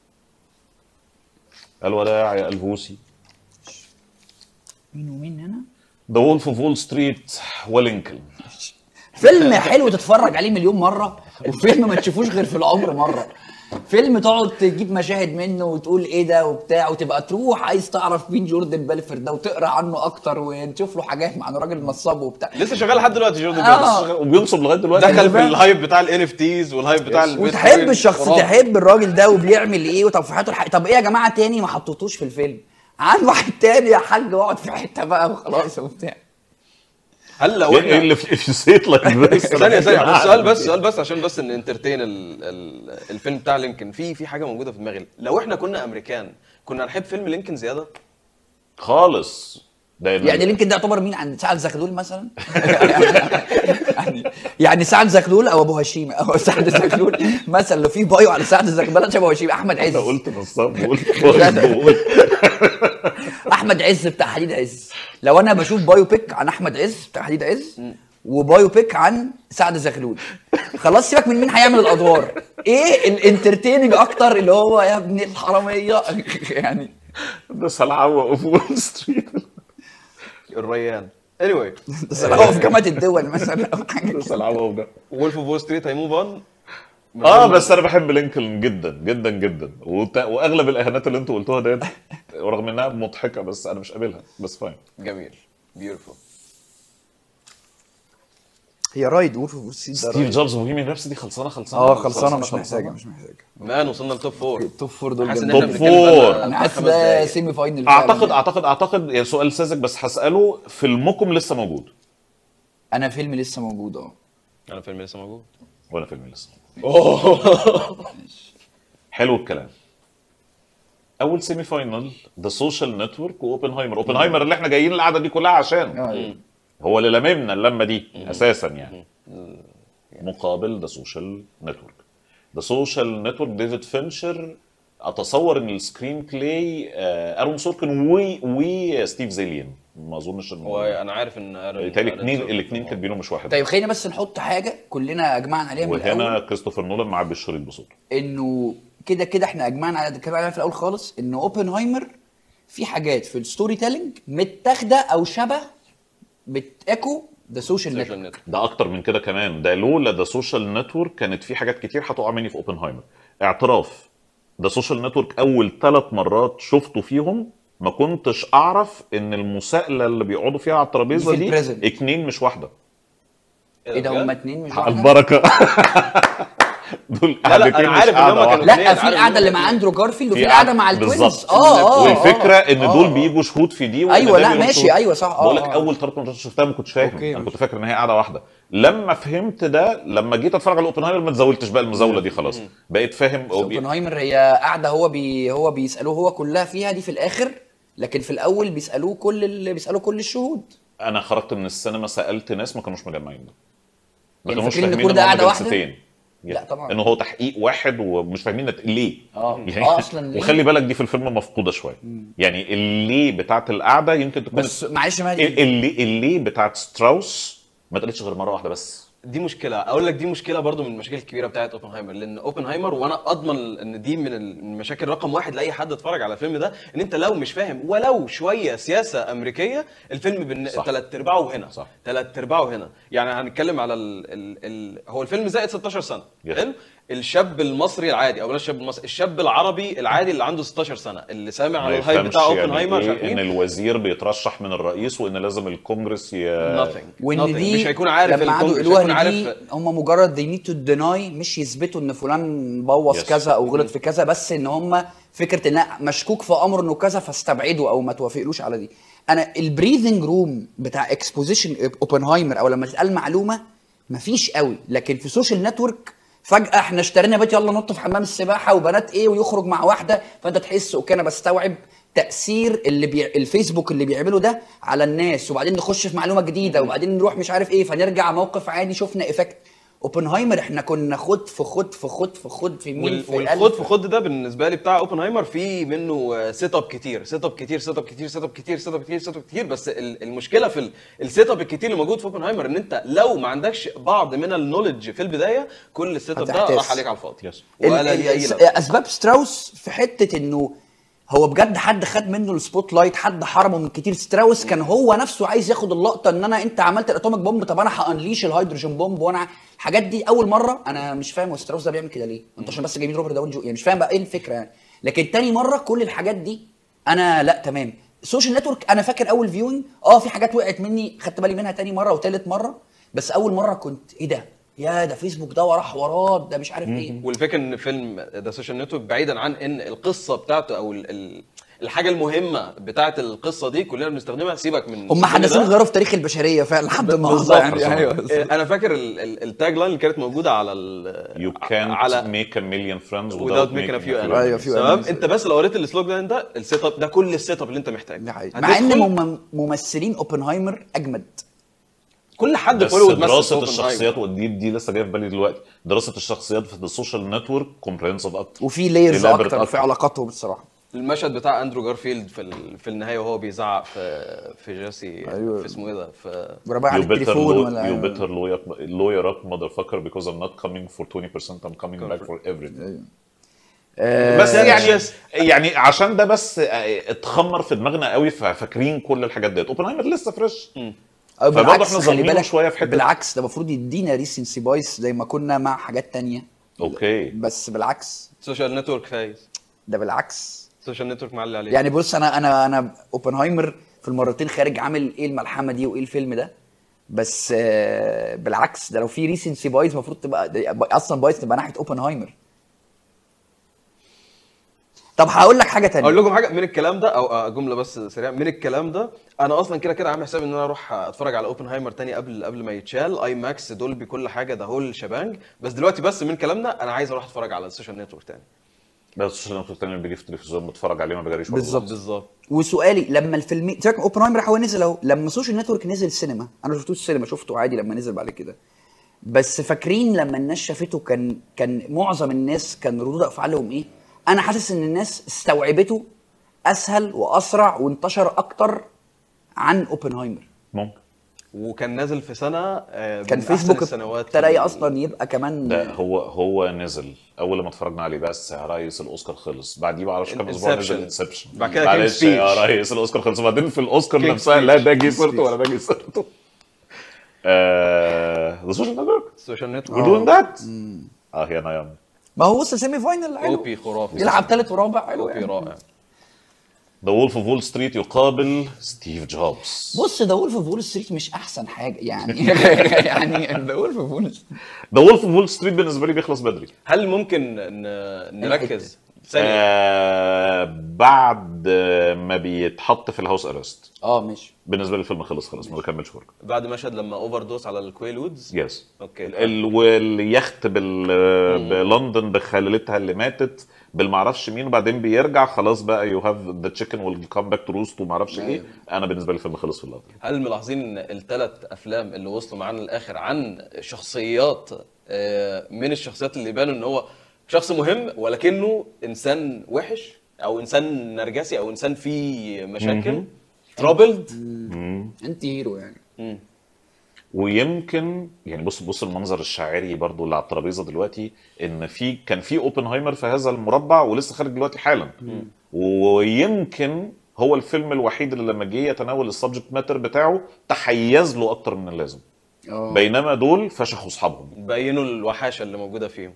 آه. الوداع يا الفوسي مين ومين هنا ذا وولف اوف وول ستريت ولينكولن فيلم حلو تتفرج عليه مليون مره وفيلم ما تشوفوش غير في العمر مره فيلم تقعد تجيب مشاهد منه وتقول ايه ده وبتاع وتبقى تروح عايز تعرف مين جوردن بلفر ده وتقرا عنه اكتر وتشوف له حاجات مع انه راجل نصاب وبتاع لسه شغال لحد دلوقتي جوردن آه. بيرس وبينصب لغايه دلوقتي دخل في فاهم؟ الهايب بتاع الان اف تيز والهايب بتاع البيتكوين. وتحب الشخص خرافي. تحب الراجل ده وبيعمل ايه وطب في حياته الحق... طب ايه يا جماعه تاني ما حطيتوش في الفيلم عن واحد تاني يا حاج اقعد في حته بقى وخلاص وبتاع هل لو ايه احنا ثانية ثانية بس سؤال بس سؤال بس عشان بس ان انترتين ال- ال- الفيلم بتاع لينكن في في حاجة موجودة في دماغي لو احنا كنا امريكان كنا هنحب فيلم لينكن زيادة خالص ده يعني لينكد ده يعتبر مين عند سعد زغلول مثلا يعني يعني سعد زغلول او ابو هشيم او سعد زغلول مثلا لو في بايو على سعد زغلول بلاش ابو هشيم احمد عز انا قلت نصاب بقول لا، لا. بقول احمد عز بتاع حديد عز لو انا بشوف بايو بيك عن احمد عز بتاع حديد عز وبايو بيك عن سعد زغلول خلاص سيبك من مين هيعمل الادوار ايه الانترتيننج اكتر اللي هو يا ابن الحراميه يعني ده سلعوه اوف وول ستريت الريان anyway بس هو في جامعه الدول مثلا او حاجه ده كده. سلعوه ده وولف اوف وول ستريت هيموف اون اه بس انا بحب لينكولن جدا جدا جدا وت... واغلب الاهانات اللي انتوا قلتوها ديت رغم انها مضحكه بس انا مش قابلها بس فاين جميل بيوتيفول هي رايد وولف اوف سيد ستيف جوبز وبوهيميان رابسودي خلصانه خلصانه اه خلصانه مش خلصانة. محتاجه مش محتاجه مان وصلنا لتوب فور التوب فور دول حاسس ان جامدين. احنا توب بنتكلم فور. بقالنا انا حاسس خمس ده دقايق. سيمي فاينل اعتقد فعلاً. اعتقد اعتقد يعني سؤال ساذج بس هساله فيلمكم لسه موجود انا فيلمي لسه موجود اه انا فيلم لسه موجود وانا فيلمي لسه موجود حلو الكلام اول سيمي فاينل ذا سوشيال نتورك واوبنهايمر اوبنهايمر اللي احنا جايين القعده دي كلها عشان آه. هو اللي لممنا اللمه دي اساسا يعني مقابل ذا سوشيال نتورك ذا سوشيال نتورك ديفيد فينشر اتصور ان السكرين بلاي آه، ارون سوركن و وستيف زيليان ما اظنش ان هو انا عارف ان ارون بالتالي أرون الاثنين سوركن- الاثنين كاتبينه مش واحد طيب خلينا بس نحط حاجه كلنا اجمعنا عليها من وهنا الاول كريستوفر نولان معبي الشريط بصوته انه كده كده احنا اجمعنا على اتكلمنا عليها في الاول خالص ان اوبنهايمر في حاجات في الستوري تيلينج متاخده او شبه بتاكو ذا سوشيال Social نتورك network. ده اكتر من كده كمان ده لولا ذا سوشيال نتورك كانت في حاجات كتير هتقع مني في اوبنهايمر اعتراف ذا سوشيال نتورك اول ثلاث مرات شفته فيهم ما كنتش اعرف ان المساءله اللي بيقعدوا فيها على الترابيزه في دي البريزنت. اتنين مش واحده ايه ده بجد؟ هما اتنين مش على واحدة؟ البركه دول لا، قعدتين أنا مش عارف إن قعدة هما واحدة. كانوا لا اتنين، في عارف القعده إن اللي هما مع اندرو جارفيلد وفي في القعده قعدة- مع التوينز بالظبط. اه اه والفكره آه، ان آه، دول آه. بيجوا شهود في دي وإن أيوة، ده لا، بيبقوا ماشي، شهود. أيوة، صح، آه، بقول لك آه. اول ثلاث مرات شفتها ما كنتش فاهم أوكي، انا كنت ماشي. فاكر ان هي قاعده واحده لما فهمت ده لما جيت اتفرج على اوبنهايمر ما تزاولتش بقى المزاوله دي خلاص بقيت فاهم بس اوبنهايمر هي قاعده هو بي هو بيسالوه هو كلها فيها دي في الاخر لكن في الاول بيسالوه كل اللي بيسالوه كل الشهود انا خرجت من السينما سالت ناس ما كانوش مجمعين ده ما يعني كانوش فاكرين إن فاهمين كل ده إن هما قعدة واحدة؟ جلستين. لا طبعا. انه هو تحقيق واحد ومش فاهمين نت- ليه اه يعني اه اصلا ليه؟ وخلي بالك دي في الفيلم مفقوده شويه يعني الليه بتاعت القعده يمكن تكون بس معلش ما ال- اللي اللي بتاعت ستراوس ما اتقالتش غير مره واحده بس دي مشكله اقول لك دي مشكله برضو من المشاكل الكبيره بتاعت اوبنهايمر لان اوبنهايمر وانا اضمن ان دي من المشاكل رقم واحد لاي حد اتفرج على الفيلم ده ان انت لو مش فاهم ولو شويه سياسه امريكيه الفيلم بن... صح. تلات ارباعه هنا صح. تلات ارباعه هنا يعني هنتكلم على ال... ال... ال... هو الفيلم زائد 16 سنه Yes. حلو الشاب المصري العادي او بلاش الشاب المصري الشاب العربي العادي اللي عنده 16 سنه اللي سامع ما على الهايب يفهمش بتاع يعني اوبنهايمر مش إيه عارف ان مين الوزير بيترشح من الرئيس وان لازم الكونجرس ي... nothing وان nothing. دي مش هيكون عارف لما قعدوا الكونجرس، مش يقولوها هيكون ان دي عارف هم مجرد they need to deny مش يثبتوا ان فلان بوظ Yes. كذا او غلط في كذا بس ان هم فكره ان مشكوك في امر انه كذا فاستبعدوا او ما توافقلوش على دي انا البريذنج روم بتاع اكسبوزيشن اوبنهايمر او لما تتقال معلومه مفيش قوي لكن في سوشيال نتورك فجاه احنا اشترينا بيت يلا نط في حمام السباحه وبنات ايه ويخرج مع واحده فانت تحس اوكي انا بستوعب تاثير اللي بي... الفيسبوك اللي بيعمله ده على الناس وبعدين نخش في معلومه جديده وبعدين نروح مش عارف ايه فنرجع موقف عادي شفنا ايفكت اوبنهايمر احنا كنا خد في خد في خد في خد في مين وال- في والخد ألف. في خد ده بالنسبه لي بتاع اوبنهايمر في منه سيت اب كتير سيت اب كتير سيت اب كتير سيت اب كتير سيت اب كتير سيت اب كتير بس ال- المشكله في السيت اب الكتير اللي موجود في اوبنهايمر ان انت لو ما عندكش بعض من النولج في البدايه كل السيت اب ده هتحتاس. راح عليك على الفاضي Yes. ولا ال- ليه اي ال- لازمة. اسباب ستراوس في حته انه هو بجد حد خد منه السبوت لايت حد حرمه من كتير ستراوس كان هو نفسه عايز ياخد اللقطه ان انا انت عملت الاتوميك بومب طب انا هانليش الهيدروجين بومب وانا ع- الحاجات دي اول مره انا مش فاهم هو ستراوس ده بيعمل كده ليه انت عشان بس جايبين روبرت داون جو يعني مش فاهم بقى ايه الفكره يعني لكن تاني مره كل الحاجات دي انا لا تمام السوشيال نتورك انا فاكر اول فيوينج اه في حاجات وقعت مني خدت بالي منها تاني مره وتالت مره بس اول مره كنت ايه ده يا ده فيسبوك ده وراه حوارات ده مش عارف ايه والفكره ان فيلم ذا سوشيال نتورك بعيدا عن ان القصه بتاعته او ال ال الحاجه المهمه بتاعه القصه دي كلنا بنستخدمها سيبك من هم كل حدثين ده. غيروا في تاريخ البشريه فعلا لحد النهارده بالظبط. يعني ايوه انا فاكر ال- ال- التاج لاين اللي كانت موجوده على ال You can't على make a million friends without making a few enemies أيوة، few تمام enemies. انت بس لو قريت السلوج لاين ده السيت اب ده كل السيت اب اللي انت محتاجه دي حقيقة. مع ان هتدخل- مم- ممثلين اوبنهايمر اجمد كل حد بس في هوليوود مثل دراسه اوبنهايمر. الشخصيات ودي دي لسه جايه في بالي دلوقتي دراسه الشخصيات في السوشيال نتورك كومبريهنسيف اكتر وفي لايرز Elaborate اكتر في أكتر. علاقاتهم الصراحه المشهد بتاع اندرو جارفيلد في ال- في النهايه وهو بيزعق في في جيسي أيوة. في اسمه ايه ده في ورباعي على You better, التليفون law, ولا you better lawyer, lawyer up motherfucker because I'm not coming for 20% I'm coming back for everything آه، بس يعني Yes. يعني عشان ده بس اتخمر في دماغنا قوي ففاكرين كل الحاجات ديت اوبنهايمر لسه فريش أو فبرضه بالعكس احنا خلي ظالمينه بالك شوية في حتة- بالعكس ده المفروض يدينا ريسنسي بايس زي ما كنا مع حاجات تانية اوكي بس بالعكس سوشيال نتورك فايز ده بالعكس سوشيال نتورك معلي عليه يعني بص انا انا انا اوبنهايمر في المرتين خارج عامل ايه الملحمه دي وايه الفيلم ده بس آه، بالعكس ده لو في ريسنسي بايز المفروض تبقى ده اصلا بايز تبقى ناحيه اوبنهايمر طب هقول لك حاجه تانية اقول لكم حاجه من الكلام ده او آه، جمله بس سريعه من الكلام ده انا اصلا كده كده عامل حساب ان انا اروح اتفرج على اوبنهايمر تاني قبل قبل ما يتشال اي ماكس دولبي كل حاجه ده هول شبانج بس دلوقتي بس من كلامنا انا عايز اروح اتفرج على السوشيال نتورك تاني بس السوشيال نتورك التاني اللي بيجي في التلفزيون بتفرج عليه ما بجريش وراه. بالظبط. بالظبط وسؤالي لما الفيلم سيبك من اوبنهايمر هو نزل اهو لما سوشيال نتورك نزل السينما انا ما شفتوش السينما شفته عادي لما نزل بعد كده بس فاكرين لما الناس شافته كان كان معظم الناس كان ردود افعالهم ايه انا حاسس ان الناس استوعبته اسهل واسرع وانتشر اكتر عن اوبنهايمر ممكن وكان نازل في سنه آه، كان من أحسن فيسبوك السنوات ابتدى اصلا يبقى كمان ده هو هو نزل اول ما اتفرجنا عليه بس يا ريس الاوسكار خلص بعديه ما اعرفش كام اسبوع نزل Inception. انسبشن بعد كده كان معلش يا Speech. ريس الاوسكار خلص وبعدين في الاوسكار كان نفسها لا Speech. ده جه سيرته ولا ده جه سيرته ذا سوشيال نتورك السوشيال وي نتورك دوينج ذات اه يا نايم ما هو وصل سيمي فاينل حلو اوبي خرافي يلعب ثالث ورابع حلو اوبي يعني. رائع ذا وولف اوف وول ستريت يقابل ستيف جوبز بص ذا وولف اوف وول ستريت مش احسن حاجه يعني يعني ذا وولف اوف وول ذا وولف اوف وول ستريت بالنسبه لي بيخلص بدري هل ممكن ن- نركز ثانيه آه بعد ما بيتحط في الهاوس ارست اه ماشي بالنسبه لي الفيلم خلص خلاص ما بكملش فرق بعد مشهد لما اوفر دوس على الكويلودز يس اوكي ال- واليخت بال بلندن بخليلتها اللي ماتت بالمعرفش مين وبعدين بيرجع خلاص بقى يو هاف ذا تشيكن ويل كام باك تو روست ومعرفش ايه انا بالنسبه لي الفيلم خلص في اللحظه دي. هل ملاحظين ان الثلاث افلام اللي وصلوا معانا للاخر عن شخصيات آه، من الشخصيات اللي يبانوا ان هو شخص مهم ولكنه انسان وحش او انسان نرجسي او انسان فيه مشاكل ترابلد انت هيرو يعني ويمكن يعني بص بص المنظر الشاعري برضو اللي على الترابيزه دلوقتي ان في كان في اوبنهايمر في هذا المربع ولسه خارج دلوقتي حالا ويمكن هو الفيلم الوحيد اللي لما جه يتناول السبجكت ماتر بتاعه تحيز له اكتر من اللازم اه بينما دول فشخوا اصحابهم بينوا الوحاشه اللي موجوده فيهم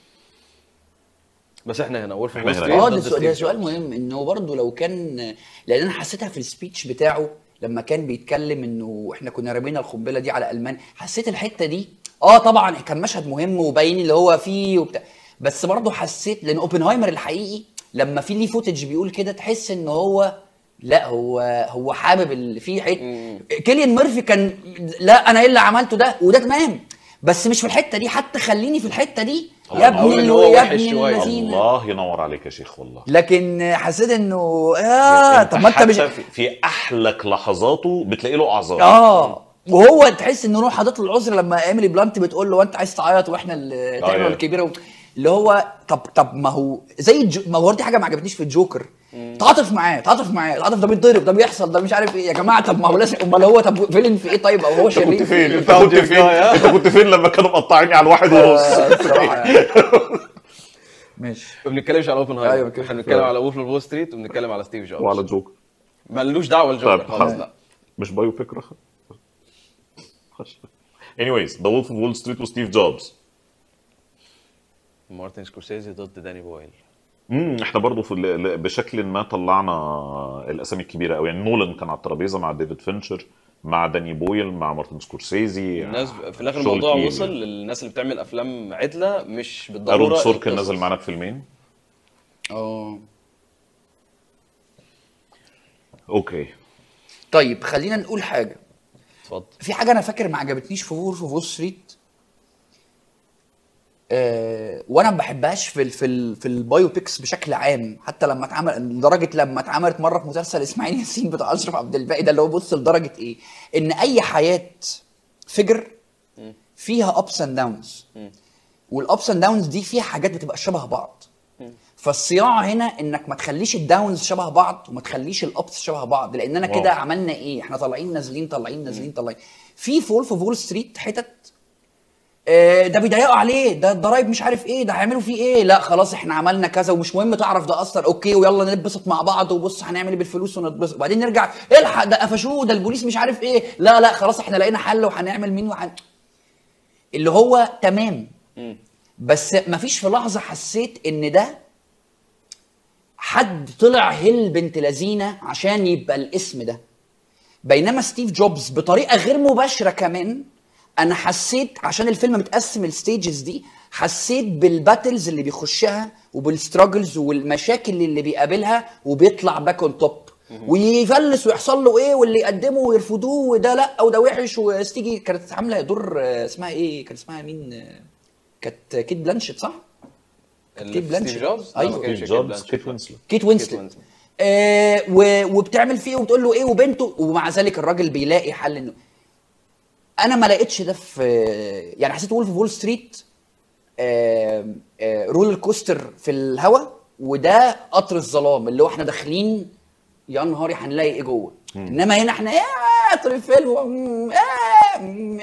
بس احنا هنا وولف إحنا هنا. اه ده سؤال, ده سؤال مهم انه برضه لو كان لان انا حسيتها في السبيتش بتاعه لما كان بيتكلم انه احنا كنا رمينا القنبله دي على المان حسيت الحته دي اه طبعا كان مشهد مهم وباين اللي هو فيه وبتاع بس برضه حسيت لان اوبنهايمر الحقيقي لما في ليه فوتج بيقول كده تحس ان هو لا هو هو حابب اللي فيه حته كيليان ميرفي كان لا انا ايه اللي عملته ده وده تمام بس مش في الحته دي حتى خليني في الحته دي يا أو ابني إن ال- هو يا وحش ابني شوية. الذين الله ينور عليك يا شيخ والله لكن حسيت انه اه طب ما انت مش حتى في- في احلك لحظاته بتلاقي له اعذار اه وهو تحس ان روح حاطط له العذر لما ايميلي بلانت بتقول له انت عايز تعيط واحنا اللي تعمل يعني. الكبيره و... اللي هو طب طب ما هو زي الجو... ما هو دي حاجه ما عجبتنيش في الجوكر تعاطف معاه تعاطف معاه العاطف ده بيتضرب ده بيحصل ده مش عارف ايه يا جماعه طب ما هو لازم امال هو طب فيلن في ايه طيب او هو انت كنت شرير فين؟ انت found كنت your فين؟ guy, ها؟ انت كنت فين لما كانوا مقطعيني على الواحد آه، ونص؟ الصراحة يعني. ماشي ما بنتكلمش على اوبنهايمر أيوة، بنتكلم- احنا بنتكلم على وولف وول ستريت وبنتكلم على ستيف جوبز وعلى جوكر ملوش دعوه طيب للجوكر خلاص خلاص لا مش بايو فكره خش anyways ذا وولف اوف وول ستريت وستيف جوبز مارتن سكورسيزي ضد داني بويل امم احنا برضو في ال- ال- بشكل ما طلعنا الاسامي الكبيره قوي يعني نولان كان على الترابيزه مع ديفيد فينشر مع داني بويل مع مارتن سكورسيزي الناس في الاخر شغل الموضوع تقيل. وصل للناس اللي بتعمل افلام عدله مش بالضروره ارون سوركن القصص. نزل معانا في فيلمين اه اوكي طيب خلينا نقول حاجه اتفضل في حاجه انا فاكر ما عجبتنيش في وولف اوف وول ستريت آه وانا ما بحبهاش في ال في ال في البايوبيكس بشكل عام حتى لما اتعمل لدرجه لما اتعملت مره في مسلسل اسماعيل ياسين بتاع اشرف عبد الباقي ده اللي هو بص لدرجه ايه ان اي حياه فجر فيها ابس اند داونز والابس اند داونز دي فيها حاجات بتبقى شبه بعض فالصياعه هنا انك ما تخليش الداونز شبه بعض وما تخليش الابس شبه بعض لان انا واو. كده عملنا ايه احنا طالعين نازلين طالعين نازلين طالعين في في وولف اوف وول ستريت حتت آه، ده بيضايقوا عليه ده الضرايب مش عارف ايه ده هيعملوا فيه ايه لا خلاص احنا عملنا كذا ومش مهم تعرف ده اصلا اوكي ويلا نتبسط مع بعض وبص هنعمل ايه بالفلوس ونتبسط وبعدين نرجع الحق ده قفشوه ده البوليس مش عارف ايه لا لا خلاص احنا لقينا حل وهنعمل مين وحن... اللي هو تمام بس مفيش في لحظه حسيت ان ده حد طلع هيل بنت لذينه عشان يبقى الاسم ده بينما ستيف جوبز بطريقه غير مباشره كمان انا حسيت عشان الفيلم متقسم الستيجز دي حسيت بالباتلز اللي بيخشها وبالستراجلز والمشاكل اللي بيقابلها وبيطلع باك اون توب ويفلس ويحصل له ايه واللي يقدمه ويرفضوه وده لا وده وحش وستيجي كانت عامله دور آه، اسمها ايه كان اسمها مين آه، كانت كيت بلانشيت صح؟ اللي كيت في بلانشيت. ستيف جوبز لا، أيوة. ما كانش ستيف كيت جوبز بلانشيت. كيت وينسلت كيت وينسلت وينسلت. آه و- وبتعمل فيه وبتقول له ايه وبنته ومع ذلك الراجل بيلاقي حل انه انا ما لقيتش ده في يعني حسيت وولف وول ستريت آه آه رولر كوستر في الهوا وده قطر الظلام اللي هو احنا داخلين يا نهاري هنلاقي ايه جوه انما هنا احنا ايه طول الفيلم و- آه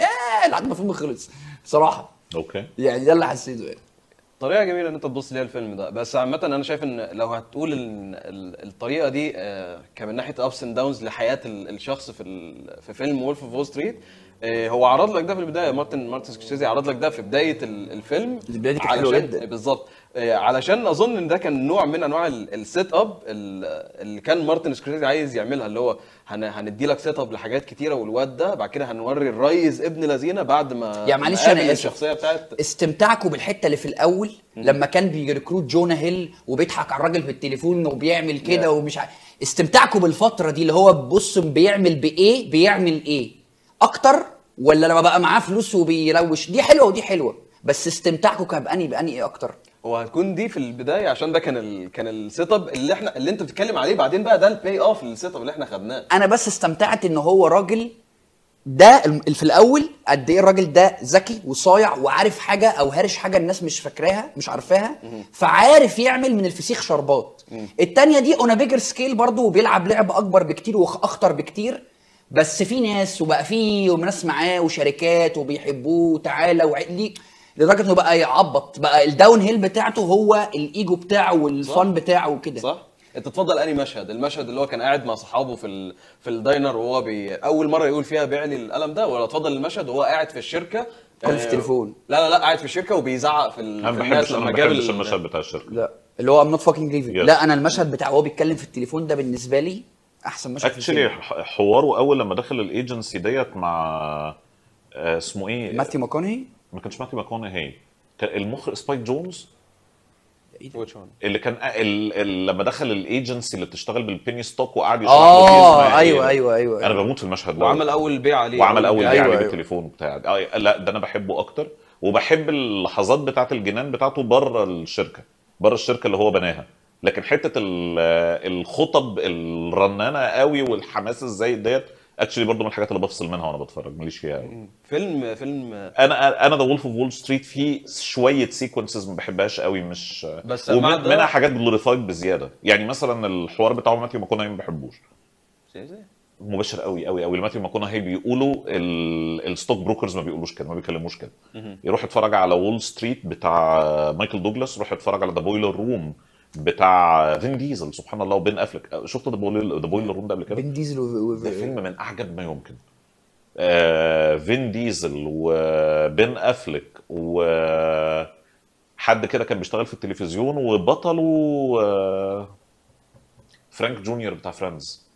آه لحد ما الفيلم خلص بصراحه اوكي يعني ده اللي حسيته يعني طريقه جميله ان انت تبص ليها الفيلم ده بس عامه انا شايف ان لو هتقول ال- ال- الطريقه دي آه، كمن ناحيه ابس اند داونز لحياه ال- الشخص في ال- في فيلم وولف اوف وول ستريت آه، هو عرض لك ده في البدايه مارتن مارتن سكورسيزي عرض لك ده في بدايه ال- الفيلم البداية دي كانت حلوة علشان- جدا. بالظبط آه، علشان اظن ان ده كان نوع من انواع ال- السيت اب ال- اللي كان مارتن سكورسيزي عايز يعملها اللي هو هن- هندي لك سيت اب لحاجات كتيره والواد ده بعد كده هنوري الريس ابن لذينه بعد ما يعني معلش ما أنا قابل آسف. الشخصيه بتاعت استمتاعكم بالحته اللي في الاول لما كان بيركروت جونا هيل وبيضحك على الراجل في التليفون وبيعمل كده Yeah. ومش عارف استمتاعكم بالفتره دي اللي هو بص بيعمل بايه بيعمل ايه اكتر ولا لما بقى معاه فلوس وبيروش دي حلوه ودي حلوه بس استمتاعكم كان باني باني ايه اكتر هو هتكون دي في البدايه عشان ده كان ال... كان السيت اب اللي احنا اللي انت بتتكلم عليه بعدين بقى ده البلاي اوف السيت اب اللي احنا خدناه انا بس استمتعت ان هو راجل ده الم- في الاول قد ايه الراجل ده ذكي وصايع وعارف حاجه او هارش حاجه الناس مش فاكراها مش عارفاها فعارف يعمل من الفسيخ شربات التانية دي اون بيجر سكيل برضه وبيلعب لعب اكبر بكتير واخطر بكتير بس في ناس وبقى في ناس معاه وشركات وبيحبوه وتعالى وعلي لدرجه انه بقى يعبط بقى الداون هيل بتاعته هو الايجو بتاعه والفن بتاعه وكده صح انت تفضل انهي مشهد المشهد اللي هو كان قاعد مع صحابه في ال... في الداينر وهو بي... اول مره يقول فيها بيع لي القلم ده ولا تفضل المشهد وهو قاعد في الشركه كان في آه، التليفون. لا لا لا قاعد في الشركه وبيزعق في, ال... انا ما في الناس بحبش انا لما ما جاب بحبش ال- المشهد بتاع الشركه لا اللي هو ام نوت فاكينج ليفينج Yes. لا انا المشهد بتاع وهو بيتكلم في التليفون ده بالنسبه لي احسن مشهد في اكشلي الفيلم. حواره اول لما دخل الايجنسي ديت مع آه، اسمه ايه ماثيو ماكونهي ما كانش ماثيو ماكونهي كان المخرج سبايك جونز Which one؟ اللي كان ال... ال... لما دخل الايجنسي اللي بتشتغل بالبيني ستوك وقعد يشرح آه، له دي اسمها أيوة، إيه. أيوة، أيوة، انا أيوة. بموت في المشهد ده وعمل اول بيع عليه وعمل اول بيع أيوة، عليه أيوة. بالتليفون بتاع آه، لا ده انا بحبه اكتر وبحب اللحظات بتاعت الجنان بتاعته بره الشركه بره الشركه اللي هو بناها لكن حته ال- الخطب الرنانه قوي والحماس الزايد ديت اكشلي برضو من الحاجات اللي بفصل منها وانا بتفرج ماليش فيها قوي فيلم فيلم انا انا ذا وولف اوف وول ستريت فيه شويه سيكونسز ما بحبهاش قوي مش بس ومن- مع ده- منها حاجات جلوريفايد بزياده يعني مثلا الحوار بتاعه ماتيو ماكونهي ما بحبوش زي زي مباشر قوي قوي قوي ماتيو ماكونهي بيقولوا ال- الستوك بروكرز ما بيقولوش كده ما بيكلموش كده يروح يتفرج على وول ستريت بتاع مايكل دوجلاس يروح يتفرج على ذا بويلر روم بتاع فين ديزل سبحان الله وبين افلك شفت ذا بويلر ذا بويلر روم ده قبل كده بين ديزل و... و... ده فيلم من اعجب ما يمكن آه فين ديزل وبين افلك و حد كده كان بيشتغل في التلفزيون وبطله آه فرانك جونيور بتاع فريندز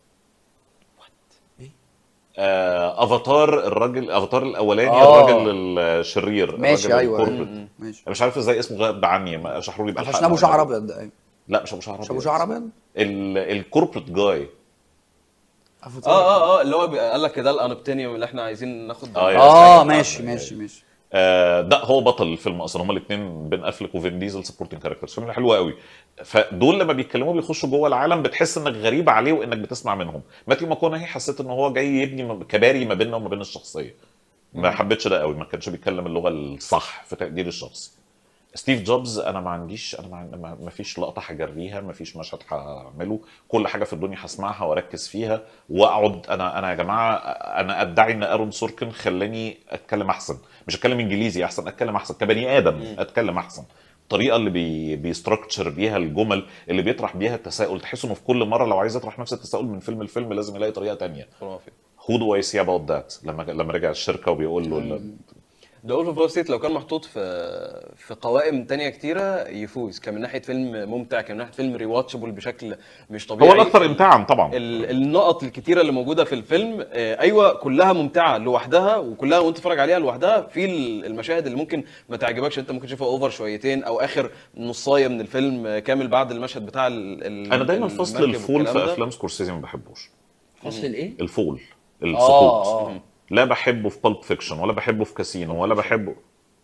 آه افاتار الراجل افاتار الاولاني آه. الراجل الشرير ماشي الراجل ايوه الكوربريت. أيوة. ماشي مش عارف ازاي اسمه غاب عني ما شرحوا لي بقى عشان ابو شعر ابيض ده ايوه لا مش ابو شعر مش ابو شعر ابيض الكوربريت جاي افاتار اه اه اه اللي هو بي- قال لك ده الانبتينيوم اللي احنا عايزين ناخد آه، يا اه سلام. ماشي آه، ماشي آه. ماشي آه، ده هو بطل الفيلم اصلا هما الاثنين بين افلك وفين ديزل سبورتنج كاركترز فيلم حلو قوي فدول لما بيتكلموا بيخشوا جوه العالم بتحس انك غريب عليه وانك بتسمع منهم ماتيو ماكونهي حسيت ان هو جاي يبني م- كباري ما بيننا وما بين الشخصيه ما حبيتش ده قوي ما كانش بيتكلم اللغه الصح في تقدير الشخص ستيف جوبز انا ما عنديش انا ما- ما ما فيش لقطه هجريها ما فيش مشهد هعمله كل حاجه في الدنيا هسمعها واركز فيها واقعد انا انا يا جماعه انا ادعي ان ارون سوركن خلاني اتكلم احسن مش اتكلم انجليزي احسن اتكلم احسن كبني ادم اتكلم احسن الطريقه اللي بي بيستراكشر بيها الجمل اللي بيطرح بيها التساؤل تحس انه في كل مره لو عايز يطرح نفس التساؤل من فيلم لفيلم لازم يلاقي طريقه تانية خرافي who do I see about that لما لما رجع الشركه وبيقول له ال- ذا وولف اوف وول ستريت لو كان محطوط في في قوائم تانية كتيرة يفوز كان من ناحية فيلم ممتع كان من ناحية فيلم ريواتشبل بشكل مش طبيعي هو الاكثر امتاعا طبعا ال- النقط الكتيرة اللي موجودة في الفيلم آه، ايوه كلها ممتعة لوحدها وكلها وانت تتفرج عليها لوحدها في ال- المشاهد اللي ممكن ما تعجبكش انت ممكن تشوفها اوفر شويتين او اخر نصايه من الفيلم آه، كامل بعد المشهد بتاع ال ال انا دايما فصل المركب الفول والكلام في ده. افلام سكورسيزي ما بحبوش فصل الايه؟ الفول اه السقوط اه لا بحبه في بالب فيكشن ولا بحبه في كاسينو ولا بحبه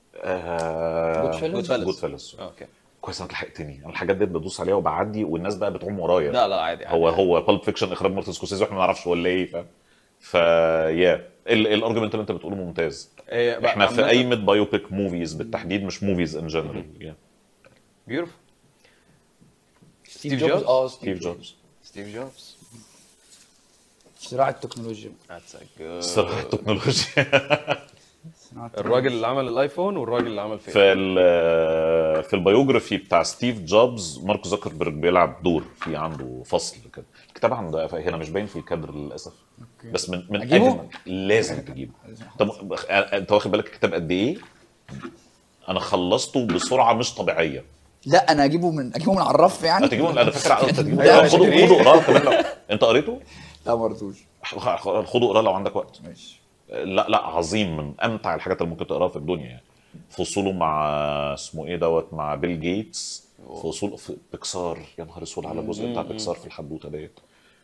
آه... Goodfellas؟ جود فيلس اوكي كويس انك لحقتني انا الحاجات دي بدوس عليها وبعدي والناس بقى بتعوم ورايا لا لا عادي عادي. هو هو بالب فيكشن اخراج مارتن سكورسيزي واحنا ما نعرفش ولا ايه فاهم ف يا الارجيومنت اللي انت بتقوله ممتاز آه، بقى- احنا في عامة- قايمه بايوبيك موفيز بالتحديد مش موفيز ان جنرال بيوتيفول ستيف ستيف جوبز جوبز؟ اه ستيف جوبز ستيف جوبز صراع التكنولوجيا صراحه التكنولوجيا صراع الراجل اللي عمل الايفون والراجل اللي عمل في فيسبوك ال- في البيوجرافي بتاع ستيف جوبز مارك زكربرج بيلعب دور في عنده فصل كده الكتاب عنده هنا مش باين في الكادر للاسف بس من من أجيبه؟ أجمل لازم تجيبه طب انت واخد بالك الكتاب قد ايه؟ انا خلصته بسرعه مش طبيعيه لا انا اجيبه من اجيبه من على الرف يعني هتجيبه انا فاكر انت تجيبه لا، خده إيه؟ خده اقراه كمان لو انت قريته لا ما رضوش خده اقراه لو عندك وقت ماشي لا لا عظيم من امتع الحاجات اللي ممكن تقراها في الدنيا يعني فصوله مع اسمه ايه دوت مع بيل جيتس فصول في بيكسار يا نهار اسود على الجزء بتاع بيكسار في الحدوته ديت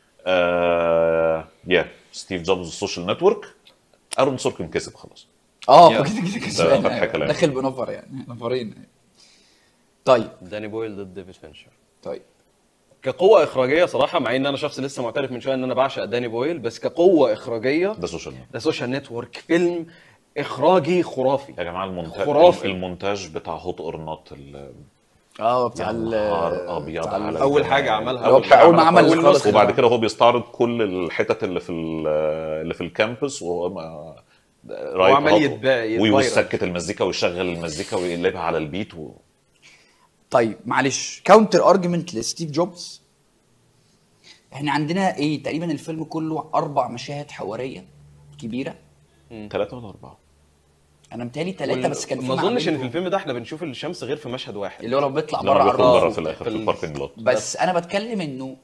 آه يا ستيف جوبز السوشيال نتورك ارون سوركن كسب خلاص اه يا. كده كده ده كسبان فتح أيوة. كلام. داخل بنفر يعني نفرين طيب داني بويل ضد ديفيد فينشر طيب كقوة إخراجية صراحة مع إن أنا شخص لسه معترف من شوية إن أنا بعشق داني بويل بس كقوة إخراجية ده سوشيال نتورك ده سوشيال نتورك فيلم إخراجي خرافي يا جماعه المونتاج خرافي. المونتاج بتاع هوت اور نوت اه بتاع ال نهار ابيض بتاع ال- على أول الجمال. حاجة عملها هو بتاع أول ما عمل أول خالص نسخة. وبعد كده هو بيستعرض كل الحتت اللي في ال- اللي في الكامبس وهو ما رايح عمال هاط- يتبا- يتفايرل. ويسكت المزيكا ويشغل المزيكا ويقلبها على البيت و... طيب معلش كاونتر ارجيومنت لستيف جوبز احنا عندنا ايه تقريبا الفيلم كله اربع مشاهد حواريه كبيره ثلاثة ولا أربعة؟ انا متهيألي ثلاثه بس كان في ما مع اظنش ان بينهم- في الفيلم ده احنا بنشوف الشمس غير في مشهد واحد اللي هو لو بيطلع لما بره على بيخرج بره الرصيف في الآخر في في ال- الباركنج لوت بس انا بتكلم انه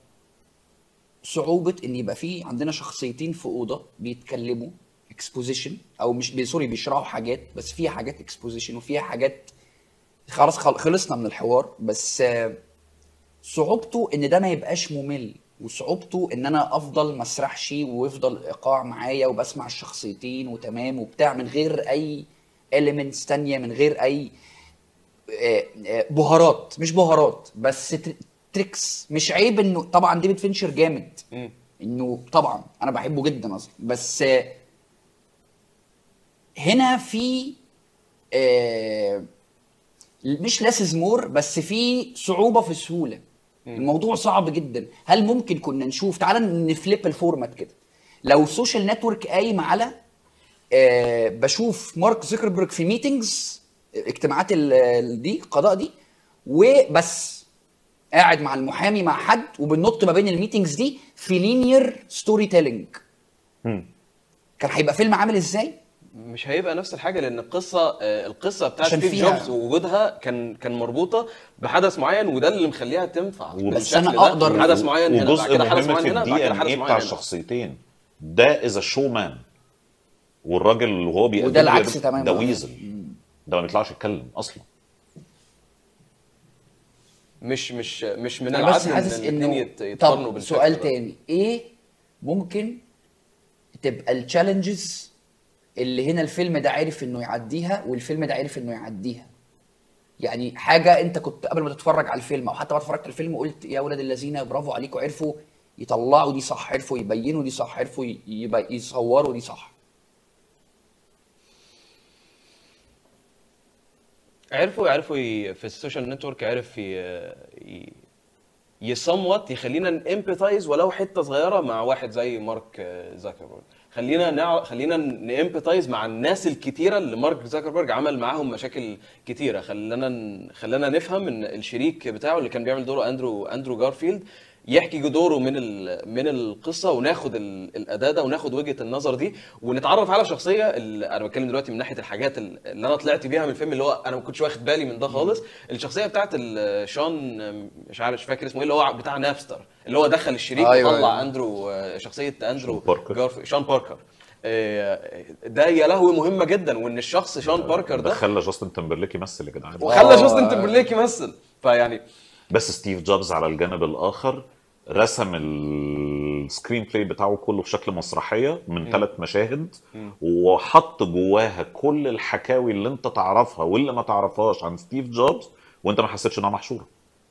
صعوبه ان يبقى في عندنا شخصيتين في اوضه بيتكلموا اكسبوزيشن او مش بي سوري بيشرحوا حاجات بس فيها حاجات اكسبوزيشن وفيها حاجات خلاص خل- خلصنا من الحوار بس آه، صعوبته ان ده ما يبقاش ممل وصعوبته ان انا افضل ما اسرحش ويفضل ايقاع معايا وبسمع الشخصيتين وتمام وبتاع من غير اي elements تانية من غير اي آه، آه، بهارات مش بهارات بس تر- تريكس مش عيب انه طبعا ديفيد فينشر جامد انه طبعا انا بحبه جدا اصلا بس آه، هنا في آه، مش لاسز مور بس في صعوبه في السهوله الموضوع صعب جدا هل ممكن كنا نشوف تعال نفليب الفورمات كده لو السوشيال نتورك قايم على آه بشوف مارك زوكربيرج في ميتنجز اجتماعات ال- ال- دي القضاء دي وبس قاعد مع المحامي مع حد وبننط ما بين الميتنجز دي في لينير ستوري تيلينج كان هيبقى فيلم عامل ازاي؟ مش هيبقى نفس الحاجه لان القصه آه، القصه بتاعت عشان ستيف فيها- جوبز ووجودها كان كان مربوطه بحدث معين وده اللي مخليها تنفع بس بالشكل أنا ده. أقدر- حدث معين هنا بعد وجزء كده حدث مهم معين في هنا بعد الدي كده ان حدث ايه بتاع معين هنا الشخصيتين ده از شو مان والراجل اللي هو بيقدم وده لي العكس ده- تماماً. ده ويزل ده ما بيطلعش يتكلم اصلا مش مش مش من انا بس العدل حاسس ان الاثنين انه يت- يتقارنوا طب بالشكل سؤال ده. تاني ايه ممكن تبقى التشالنجز اللي هنا الفيلم ده عارف انه يعديها والفيلم ده عارف انه يعديها يعني حاجه انت كنت قبل ما تتفرج على الفيلم او حتى بعد اتفرجت على الفيلم قلت يا ولاد الذين برافو عليكم عرفوا يطلعوا دي صح عرفوا يبينوا دي صح عرفوا ي- يبقى يصوروا دي صح عرفوا عرفوا ي... في السوشيال نتورك عرف ي... ي... يصموت يخلينا نامباثايز ولو حته صغيره مع واحد زي مارك آه، زاكربرج خلينا نع... خلينا نامباثايز مع الناس الكتيره اللي مارك زاكربرج عمل معاهم مشاكل كتيره خلانا ن... خلانا نفهم ان الشريك بتاعه اللي كان بيعمل دوره اندرو اندرو جارفيلد يحكي دوره من ال... من القصه وناخد ال... الاداه ده وناخد وجهه النظر دي ونتعرف على شخصيه اللي انا بتكلم دلوقتي من ناحيه الحاجات ال- اللي انا طلعت بيها من الفيلم اللي هو انا ما كنتش واخد بالي من ده خالص الشخصيه بتاعت ال- شون مش عارف مش فاكر اسمه ايه اللي هو بتاع نابستر اللي هو دخل الشريك أيوة، وطلع أيوة. اندرو آه، شخصيه اندرو شون باركر. جارف- شون باركر آه، ده يا لهوي مهمه جدا وان الشخص شون باركر ده ده خلى جاستن تمبرليك يمثل يا جدعان وخلى آه. جاستن تمبرليك يمثل فيعني بس ستيف جوبز على الجانب الاخر رسم السكرين بلاي بتاعه كله في شكل مسرحيه من ثلاث مشاهد وحط جواها كل الحكاوي اللي انت تعرفها واللي ما تعرفهاش عن ستيف جوبز وانت ما حسيتش انها محشوره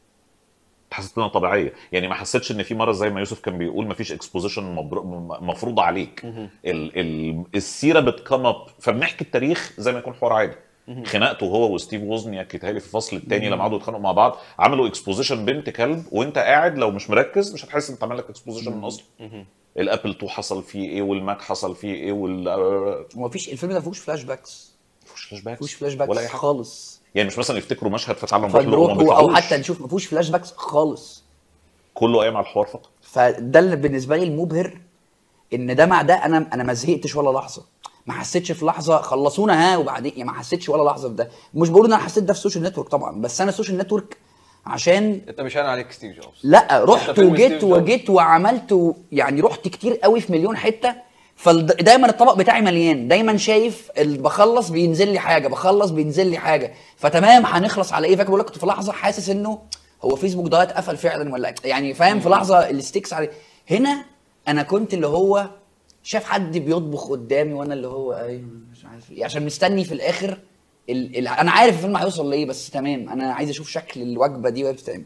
حسيت انها طبيعيه يعني ما حسيتش ان في مره زي ما يوسف كان بيقول ما فيش اكسبوزيشن مفروض عليك ال ال السيره بتكم اب فبنحكي التاريخ زي ما يكون حوار عادي خناقته هو وستيف ووزنياك يتهيألي في الفصل الثاني لما قعدوا يتخانقوا مع بعض عملوا اكسبوزيشن بنت كلب وانت قاعد لو مش مركز مش هتحس انت عامل لك اكسبوزيشن من اصله الابل 2 حصل فيه ايه والماك حصل فيه ايه وال ومفيش الفيلم ده ما فيهوش فلاش باكس مفيش فلاش باكس ما فيهوش فلاش باكس ولا اي حاجه خالص يعني مش مثلا يفتكروا مشهد فتعالوا نروح له فنروح وما او بيطلعوش. حتى نشوف ما فيهوش فلاش باكس خالص كله قايم على الحوار فقط فده اللي بالنسبه لي المبهر ان ده مع ده انا انا ما زهقتش ولا لحظه ما حسيتش في لحظه خلصونا ها وبعدين يعني ما حسيتش ولا لحظه في ده مش بقول ان انا حسيت ده في السوشيال نتورك طبعا بس انا السوشيال نتورك عشان انت مش هان عليك ستيف جوبز لا رحت فيلم وجيت ستيف جوبز. وجيت وعملت و... يعني رحت كتير قوي في مليون حته فدايما الطبق بتاعي مليان دايما شايف ال- بخلص بينزل لي حاجه بخلص بينزل لي حاجه فتمام هنخلص على ايه فاكر بقول لك كنت في لحظه حاسس انه هو فيسبوك ده اتقفل فعلا ولا يعني فاهم في لحظه الستيكس عليه هنا انا كنت اللي هو شاف حد بيطبخ قدامي وانا اللي هو ايوه مش عارف ايه عشان مستني في الاخر ال... ال... انا عارف الفيلم هيوصل لايه بس تمام انا عايز اشوف شكل الوجبه دي وهي بتتعمل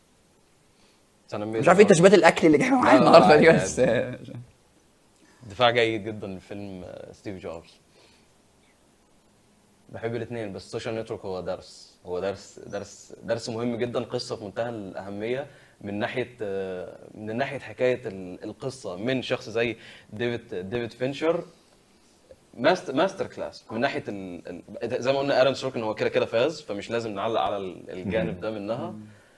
مش عارف ايه تشبيهات الاكل اللي جايبه معايا لا، لا، النهارده دي عادي، بس دفاع جيد جدا لفيلم آه، ستيف جوبز بحب الاثنين بس السوشيال نتورك هو درس هو درس درس درس مهم جدا قصه في منتهى الاهميه من ناحيه آه، من ناحيه حكايه ال- القصه من شخص زي ديفيد ديفيد فينشر ماستر ماستر كلاس من ناحيه ال... ال- زي ما قلنا ارن سوركن هو كده كده فاز فمش لازم نعلق على ال- الجانب ده منها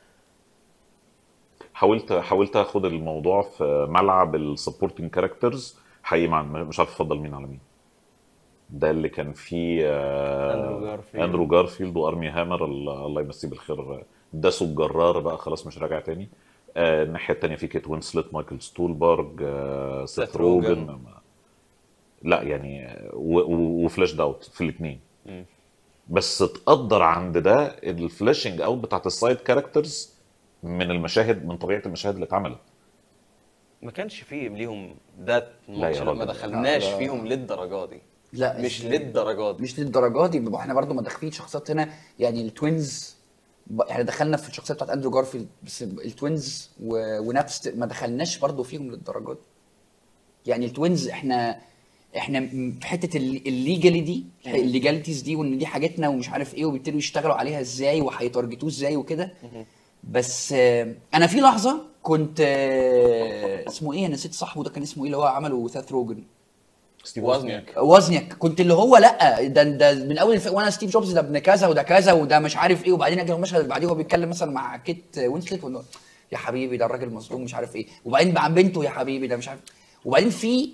حاولت حاولت اخد الموضوع في ملعب السبورتنج كاركترز حقيقي مع مش عارف افضل مين على مين ده اللي كان فيه آه، أندرو جارفيلد. اندرو جارفيلد وارمي هامر الله الله يمسيه بالخير داسوا الجرار بقى خلاص مش راجع تاني آه، الناحيه التانيه في كيت وينسلت مايكل ستولبرج آه، سيث سيث روجن. روجن ما- لا يعني آه، و- و- وفلاش داوت في الاثنين بس تقدر عند ده الفلاشنج اوت بتاعت السايد كاركترز من المشاهد من طبيعه المشاهد اللي اتعملت ما كانش فيه ليهم ذات لا يا ما راجل. دخلناش لا، لا. فيهم للدرجه دي لا مش إزاي؟ للدرجه دي مش للدرجه دي بيبقى احنا برضو ما داخلين شخصيات هنا يعني التوينز ب- يعني دخلنا في الشخصيه بتاعت اندرو جارفيلد بس التوينز و... ونفس ما دخلناش برضو فيهم للدرجه دي يعني التوينز احنا احنا م- في حته ال- الليجالي دي الليجاليتيز دي وان دي حاجتنا ومش عارف ايه وبيبتدوا يشتغلوا عليها ازاي وهيتارجتوه ازاي وكده بس آه، انا في لحظه كنت آه، اسمه ايه انا نسيت صاحبه ده كان اسمه ايه اللي هو عمله ثاث روجن ستيف وزنك وزنك كنت اللي هو لا ده ده من اول الف... وانا ستيف جوبز ده ابن كذا وده كذا وده مش عارف ايه وبعدين اجي المشهد اللي بعديه هو بيتكلم مثلا مع كيت وينسلت وإنه يا حبيبي ده الراجل مظلوم مش عارف ايه وبعدين مع بنته يا حبيبي ده مش عارف وبعدين في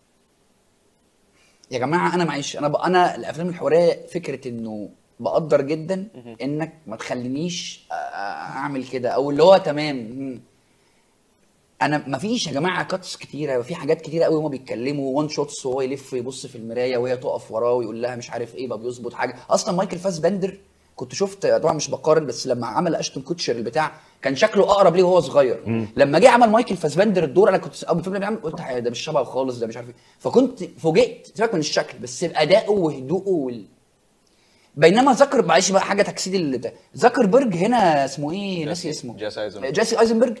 يا جماعه انا معلش انا ب... انا الافلام الحواريه فكره انه بقدر جدا انك ما تخلينيش أ- أ- اعمل كده او اللي هو تمام مم. انا ما فيش يا جماعه كاتس كتيره في حاجات كتيره قوي هما بيتكلموا وان شوتس وهو يلف يبص في المرايه وهي تقف وراه ويقول لها مش عارف ايه بقى بيظبط حاجه اصلا مايكل فاس بندر كنت شفت طبعا مش بقارن بس لما عمل اشتون كوتشر البتاع كان شكله اقرب ليه وهو صغير لما جه عمل مايكل فاسبندر الدور انا كنت اول فيلم اللي بيعمل قلت ده مش شبهه خالص ده مش عارف ايه فكنت فوجئت سيبك من الشكل بس بادائه وهدوءه وال... بينما ذكر معلش بقى حاجه تجسيد اللي ده زكربرج هنا اسمه ايه ناسي اسمه جيسي ايزنبرج. جيسي ايزنبرج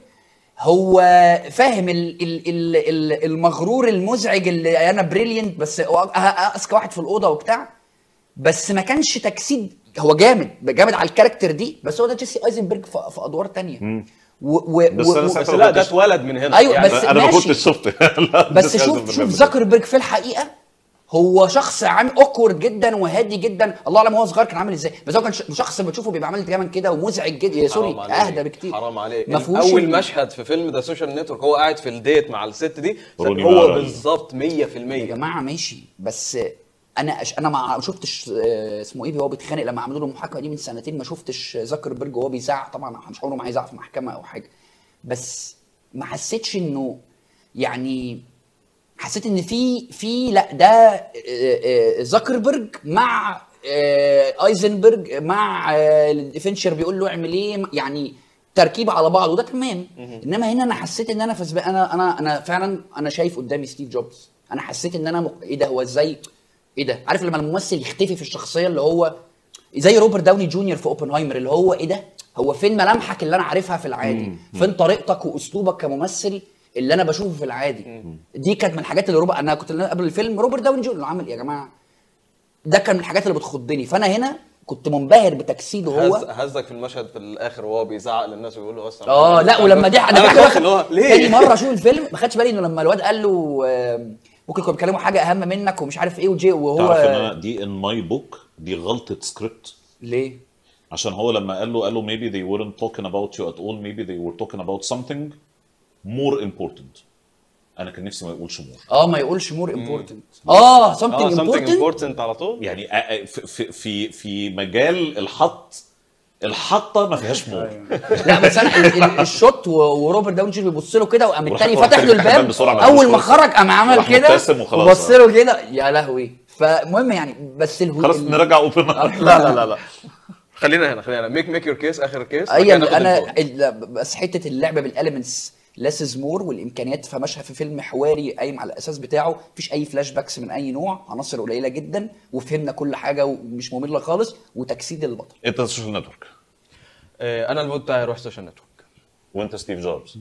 هو فاهم ال ال ال ال المغرور المزعج اللي انا بريليانت بس هو أ- أ- اذكى واحد في الاوضه وبتاع بس ما كانش تجسيد هو جامد جامد على الكاركتر دي بس هو ده جيسي ايزنبرج في, في ادوار تانية و و بس و أنا و ساعتها بس ما لا ده كنتش- اتولد من هنا أيوة، يعني بس انا ما ماشي. كنتش شفت لا، بس جيسي شوف ايزنبرج شوف قبل كده. زكربرج في الحقيقه هو شخص عام اوكورد جدا وهادي جدا الله اعلم هو صغير كان عامل ازاي بس هو كان ش- شخص بتشوفه بيبقى عامل دايما كده ومزعج جدا يا سوري حرام عليك. اهدى بكتير حرام عليك ما فيهوش اول ال- مشهد في فيلم ذا سوشيال نتورك هو قاعد في الديت مع الست دي روني هو مارا. بالظبط 100% يا جماعه ماشي بس انا أش... انا ما شفتش آه، اسمه ايه وهو بيتخانق لما عملوا له المحاكمه دي من سنتين ما شفتش زكربرج وهو بيزعق طبعا مش عمره ما هيزعق في محكمه او حاجه بس ما حسيتش انه يعني حسيت ان في في لا ده آه، آه، زكربرج مع آه، ايزنبرج مع آه، فينشر بيقول له اعمل ايه يعني تركيب على بعض وده تمام انما هنا انا حسيت ان انا في سباق انا انا انا فعلا انا شايف قدامي ستيف جوبز انا حسيت ان انا مق... ايه ده هو ازاي ايه ده عارف لما الممثل يختفي في الشخصيه اللي هو زي روبرت داوني جونيور في اوبنهايمر اللي هو ايه ده هو فين ملامحك اللي انا عارفها في العادي فين طريقتك واسلوبك كممثل اللي انا بشوفه في العادي دي كانت من الحاجات اللي روبرت انا كنت قبل الفيلم روبرت داوني جونيور اللي عامل إيه يا جماعه ده كان من الحاجات اللي بتخضني فانا هنا كنت منبهر بتجسيده هز هو هزك في المشهد في الاخر وهو بيزعق للناس ويقول له بس أنا- اه لا ولما دي انا فاكر خايف اللي هو ليه تاني مره اشوف الفيلم ما خدتش بالي انه لما الواد قال له آم، ممكن يكونوا بيتكلموا حاجه اهم منك ومش عارف ايه وجي وهو تعرف ان انا دي ان ماي بوك دي غلطه سكريبت ليه؟ عشان هو لما قال له قال له maybe they weren't talking about you at all maybe they were talking about something more important انا كان نفسي ما يقولش more اه ما يقولش مور امبورتنت اه اه something something important important على طول يعني آه، آه، في في في, في مجال الحط الحطه ما فيهاش مور لا بس انا ال- ال- الشوت و- وروبرت داوني جونيور بيبص له كده وقام وراح- التاني وراح فتح له الحمام الباب بسرعة ما اول قالوش ما خالص. خرج قام عمل راح كده مبتسم وخلاص. وبص له كده يا لهوي فالمهم يعني بس الهو خلاص ال- نرجع اوبن لا لا لا لا خلينا هنا خلينا ميك ميك يور كيس اخر كيس اي انا ال- بس حته اللعبه بالاليمنتس ليس از مور والامكانيات فمشها في فيلم حواري قايم على الاساس بتاعه مفيش اي فلاش باكس من اي نوع عناصر قليله جدا وفهمنا كل حاجه ومش ممله خالص وتجسيد البطل انت السوشيال نتورك انا الفوت بتاعي يروح سوشيال نتورك وانت ستيف جوبز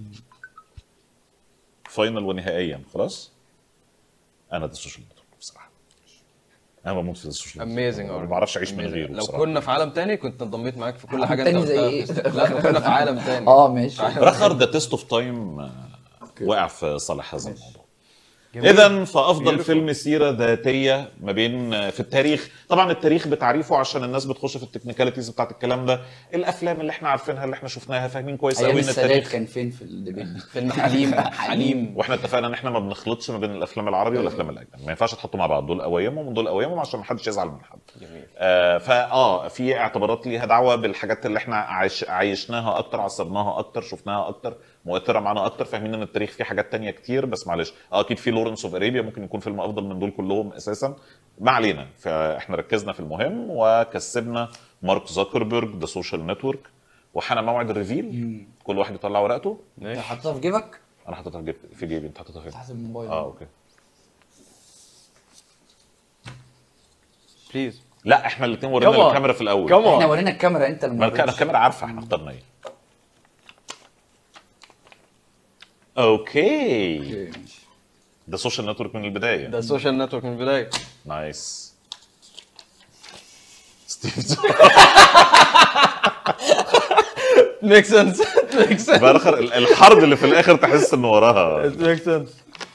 فاينل ونهائيا خلاص انا ده السوشيال نتورك بصراحه انا بموت في السوشيال نتورك اميزنج ما بعرفش اعيش من غيره لو بصراحة. كنا في عالم تاني كنت انضميت معاك في كل عالم حاجه تاني انت زي قلتها. إيه؟ لا لو كنا في عالم تاني اه ماشي بالاخر ذا تيست اوف تايم وقع في صالح هذا الموضوع اذا فافضل فيلم سيره ذاتيه ما بين في التاريخ طبعا التاريخ بتعريفه عشان الناس بتخش في التكنيكاليتيز بتاعت الكلام ده الافلام اللي احنا عارفينها اللي احنا شفناها فاهمين كويس ايام قوي ان السادات التاريخ كان فين في الديبيت دي فيلم حليم حليم واحنا اتفقنا ان احنا ما بنخلطش ما بين الافلام العربي والافلام الاجنبي ما ينفعش تحطوا مع بعض دول قوايمهم ودول قوايمهم عشان ما حدش يزعل من حد جميل آه فاه في اعتبارات ليها دعوه بالحاجات اللي احنا عايش عايشناها اكتر عصرناها اكتر شفناها اكتر مؤثره معانا اكتر فاهمين ان التاريخ فيه حاجات تانية كتير بس معلش اه اكيد في لورنس اوف اريبيا ممكن يكون فيلم افضل من دول كلهم اساسا ما علينا فاحنا ركزنا في المهم وكسبنا مارك زكربرج ذا سوشيال نتورك وحان موعد الريفيل كل واحد يطلع ورقته انت حاططها في جيبك انا حاططها في جيب- في جيبي انت حاططها فين؟ تحت الموبايل اه اوكي بليز لا احنا الاثنين ورينا Come on. الكاميرا في الاول Come on. احنا ورينا الكاميرا انت ما اللي الك- الكاميرا عارفه احنا اخترنا ايه اوكي اوكي ده سوشيال نتورك من البدايه ده السوشيال نتورك من البدايه نايس ستيف ميك سنس ميك سنس بالاخر ال- الحرب اللي في الاخر تحس ان وراها ميك سنس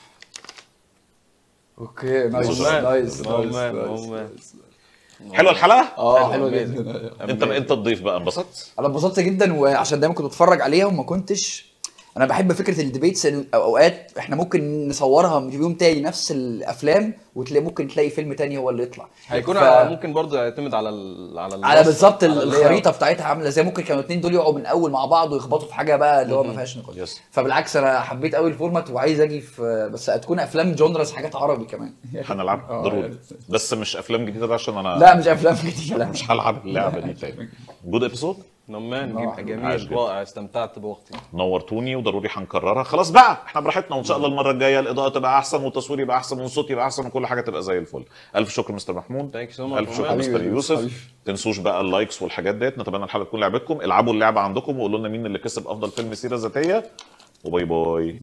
اوكي نايس Man. نايس Oh نايس man, نايس oh man. حلوه الحلقه اه حلو حلوه amazing. جدا انت انت تضيف بقى انبسطت انا اتبسطت جدا وعشان دايما كنت بتفرج عليها وما كنتش انا بحب فكره الديبيتس إن اوقات احنا ممكن نصورها في يوم تاني نفس الافلام وتلاقي ممكن تلاقي فيلم تاني هو اللي يطلع هيكون ف- على ممكن برضه يعتمد على ال... على على الوصف، بالظبط على اللي هي- الخريطه بتاعتها عامله ازاي ممكن كانوا اتنين دول يقعوا من اول مع بعض ويخبطوا في حاجه بقى اللي هو ما فيهاش نقاش يس. فبالعكس انا حبيت قوي الفورمات وعايز اجي في بس هتكون افلام جونرز حاجات عربي كمان هنلعب آه، ضروري يعني. بس مش افلام جديده بقى عشان انا لا مش افلام جديده لا مش هلعب اللعبه دي تاني جود ابيسود نمان آه، عاش جميل جدا. رائع استمتعت بوقتي نورتوني وضروري هنكررها خلاص بقى احنا براحتنا وان شاء الله المره الجايه الاضاءه تبقى احسن والتصوير يبقى احسن والصوت يبقى احسن وكل حاجه تبقى زي الفل الف شكر مستر محمود Thank you so much, الف شكر رومان. مستر حبيبي، يوسف حبيبي. تنسوش بقى اللايكس والحاجات ديت نتمنى الحلقه تكون لعبتكم العبوا اللعبه عندكم وقولوا لنا مين اللي كسب افضل فيلم سيره ذاتيه وباي باي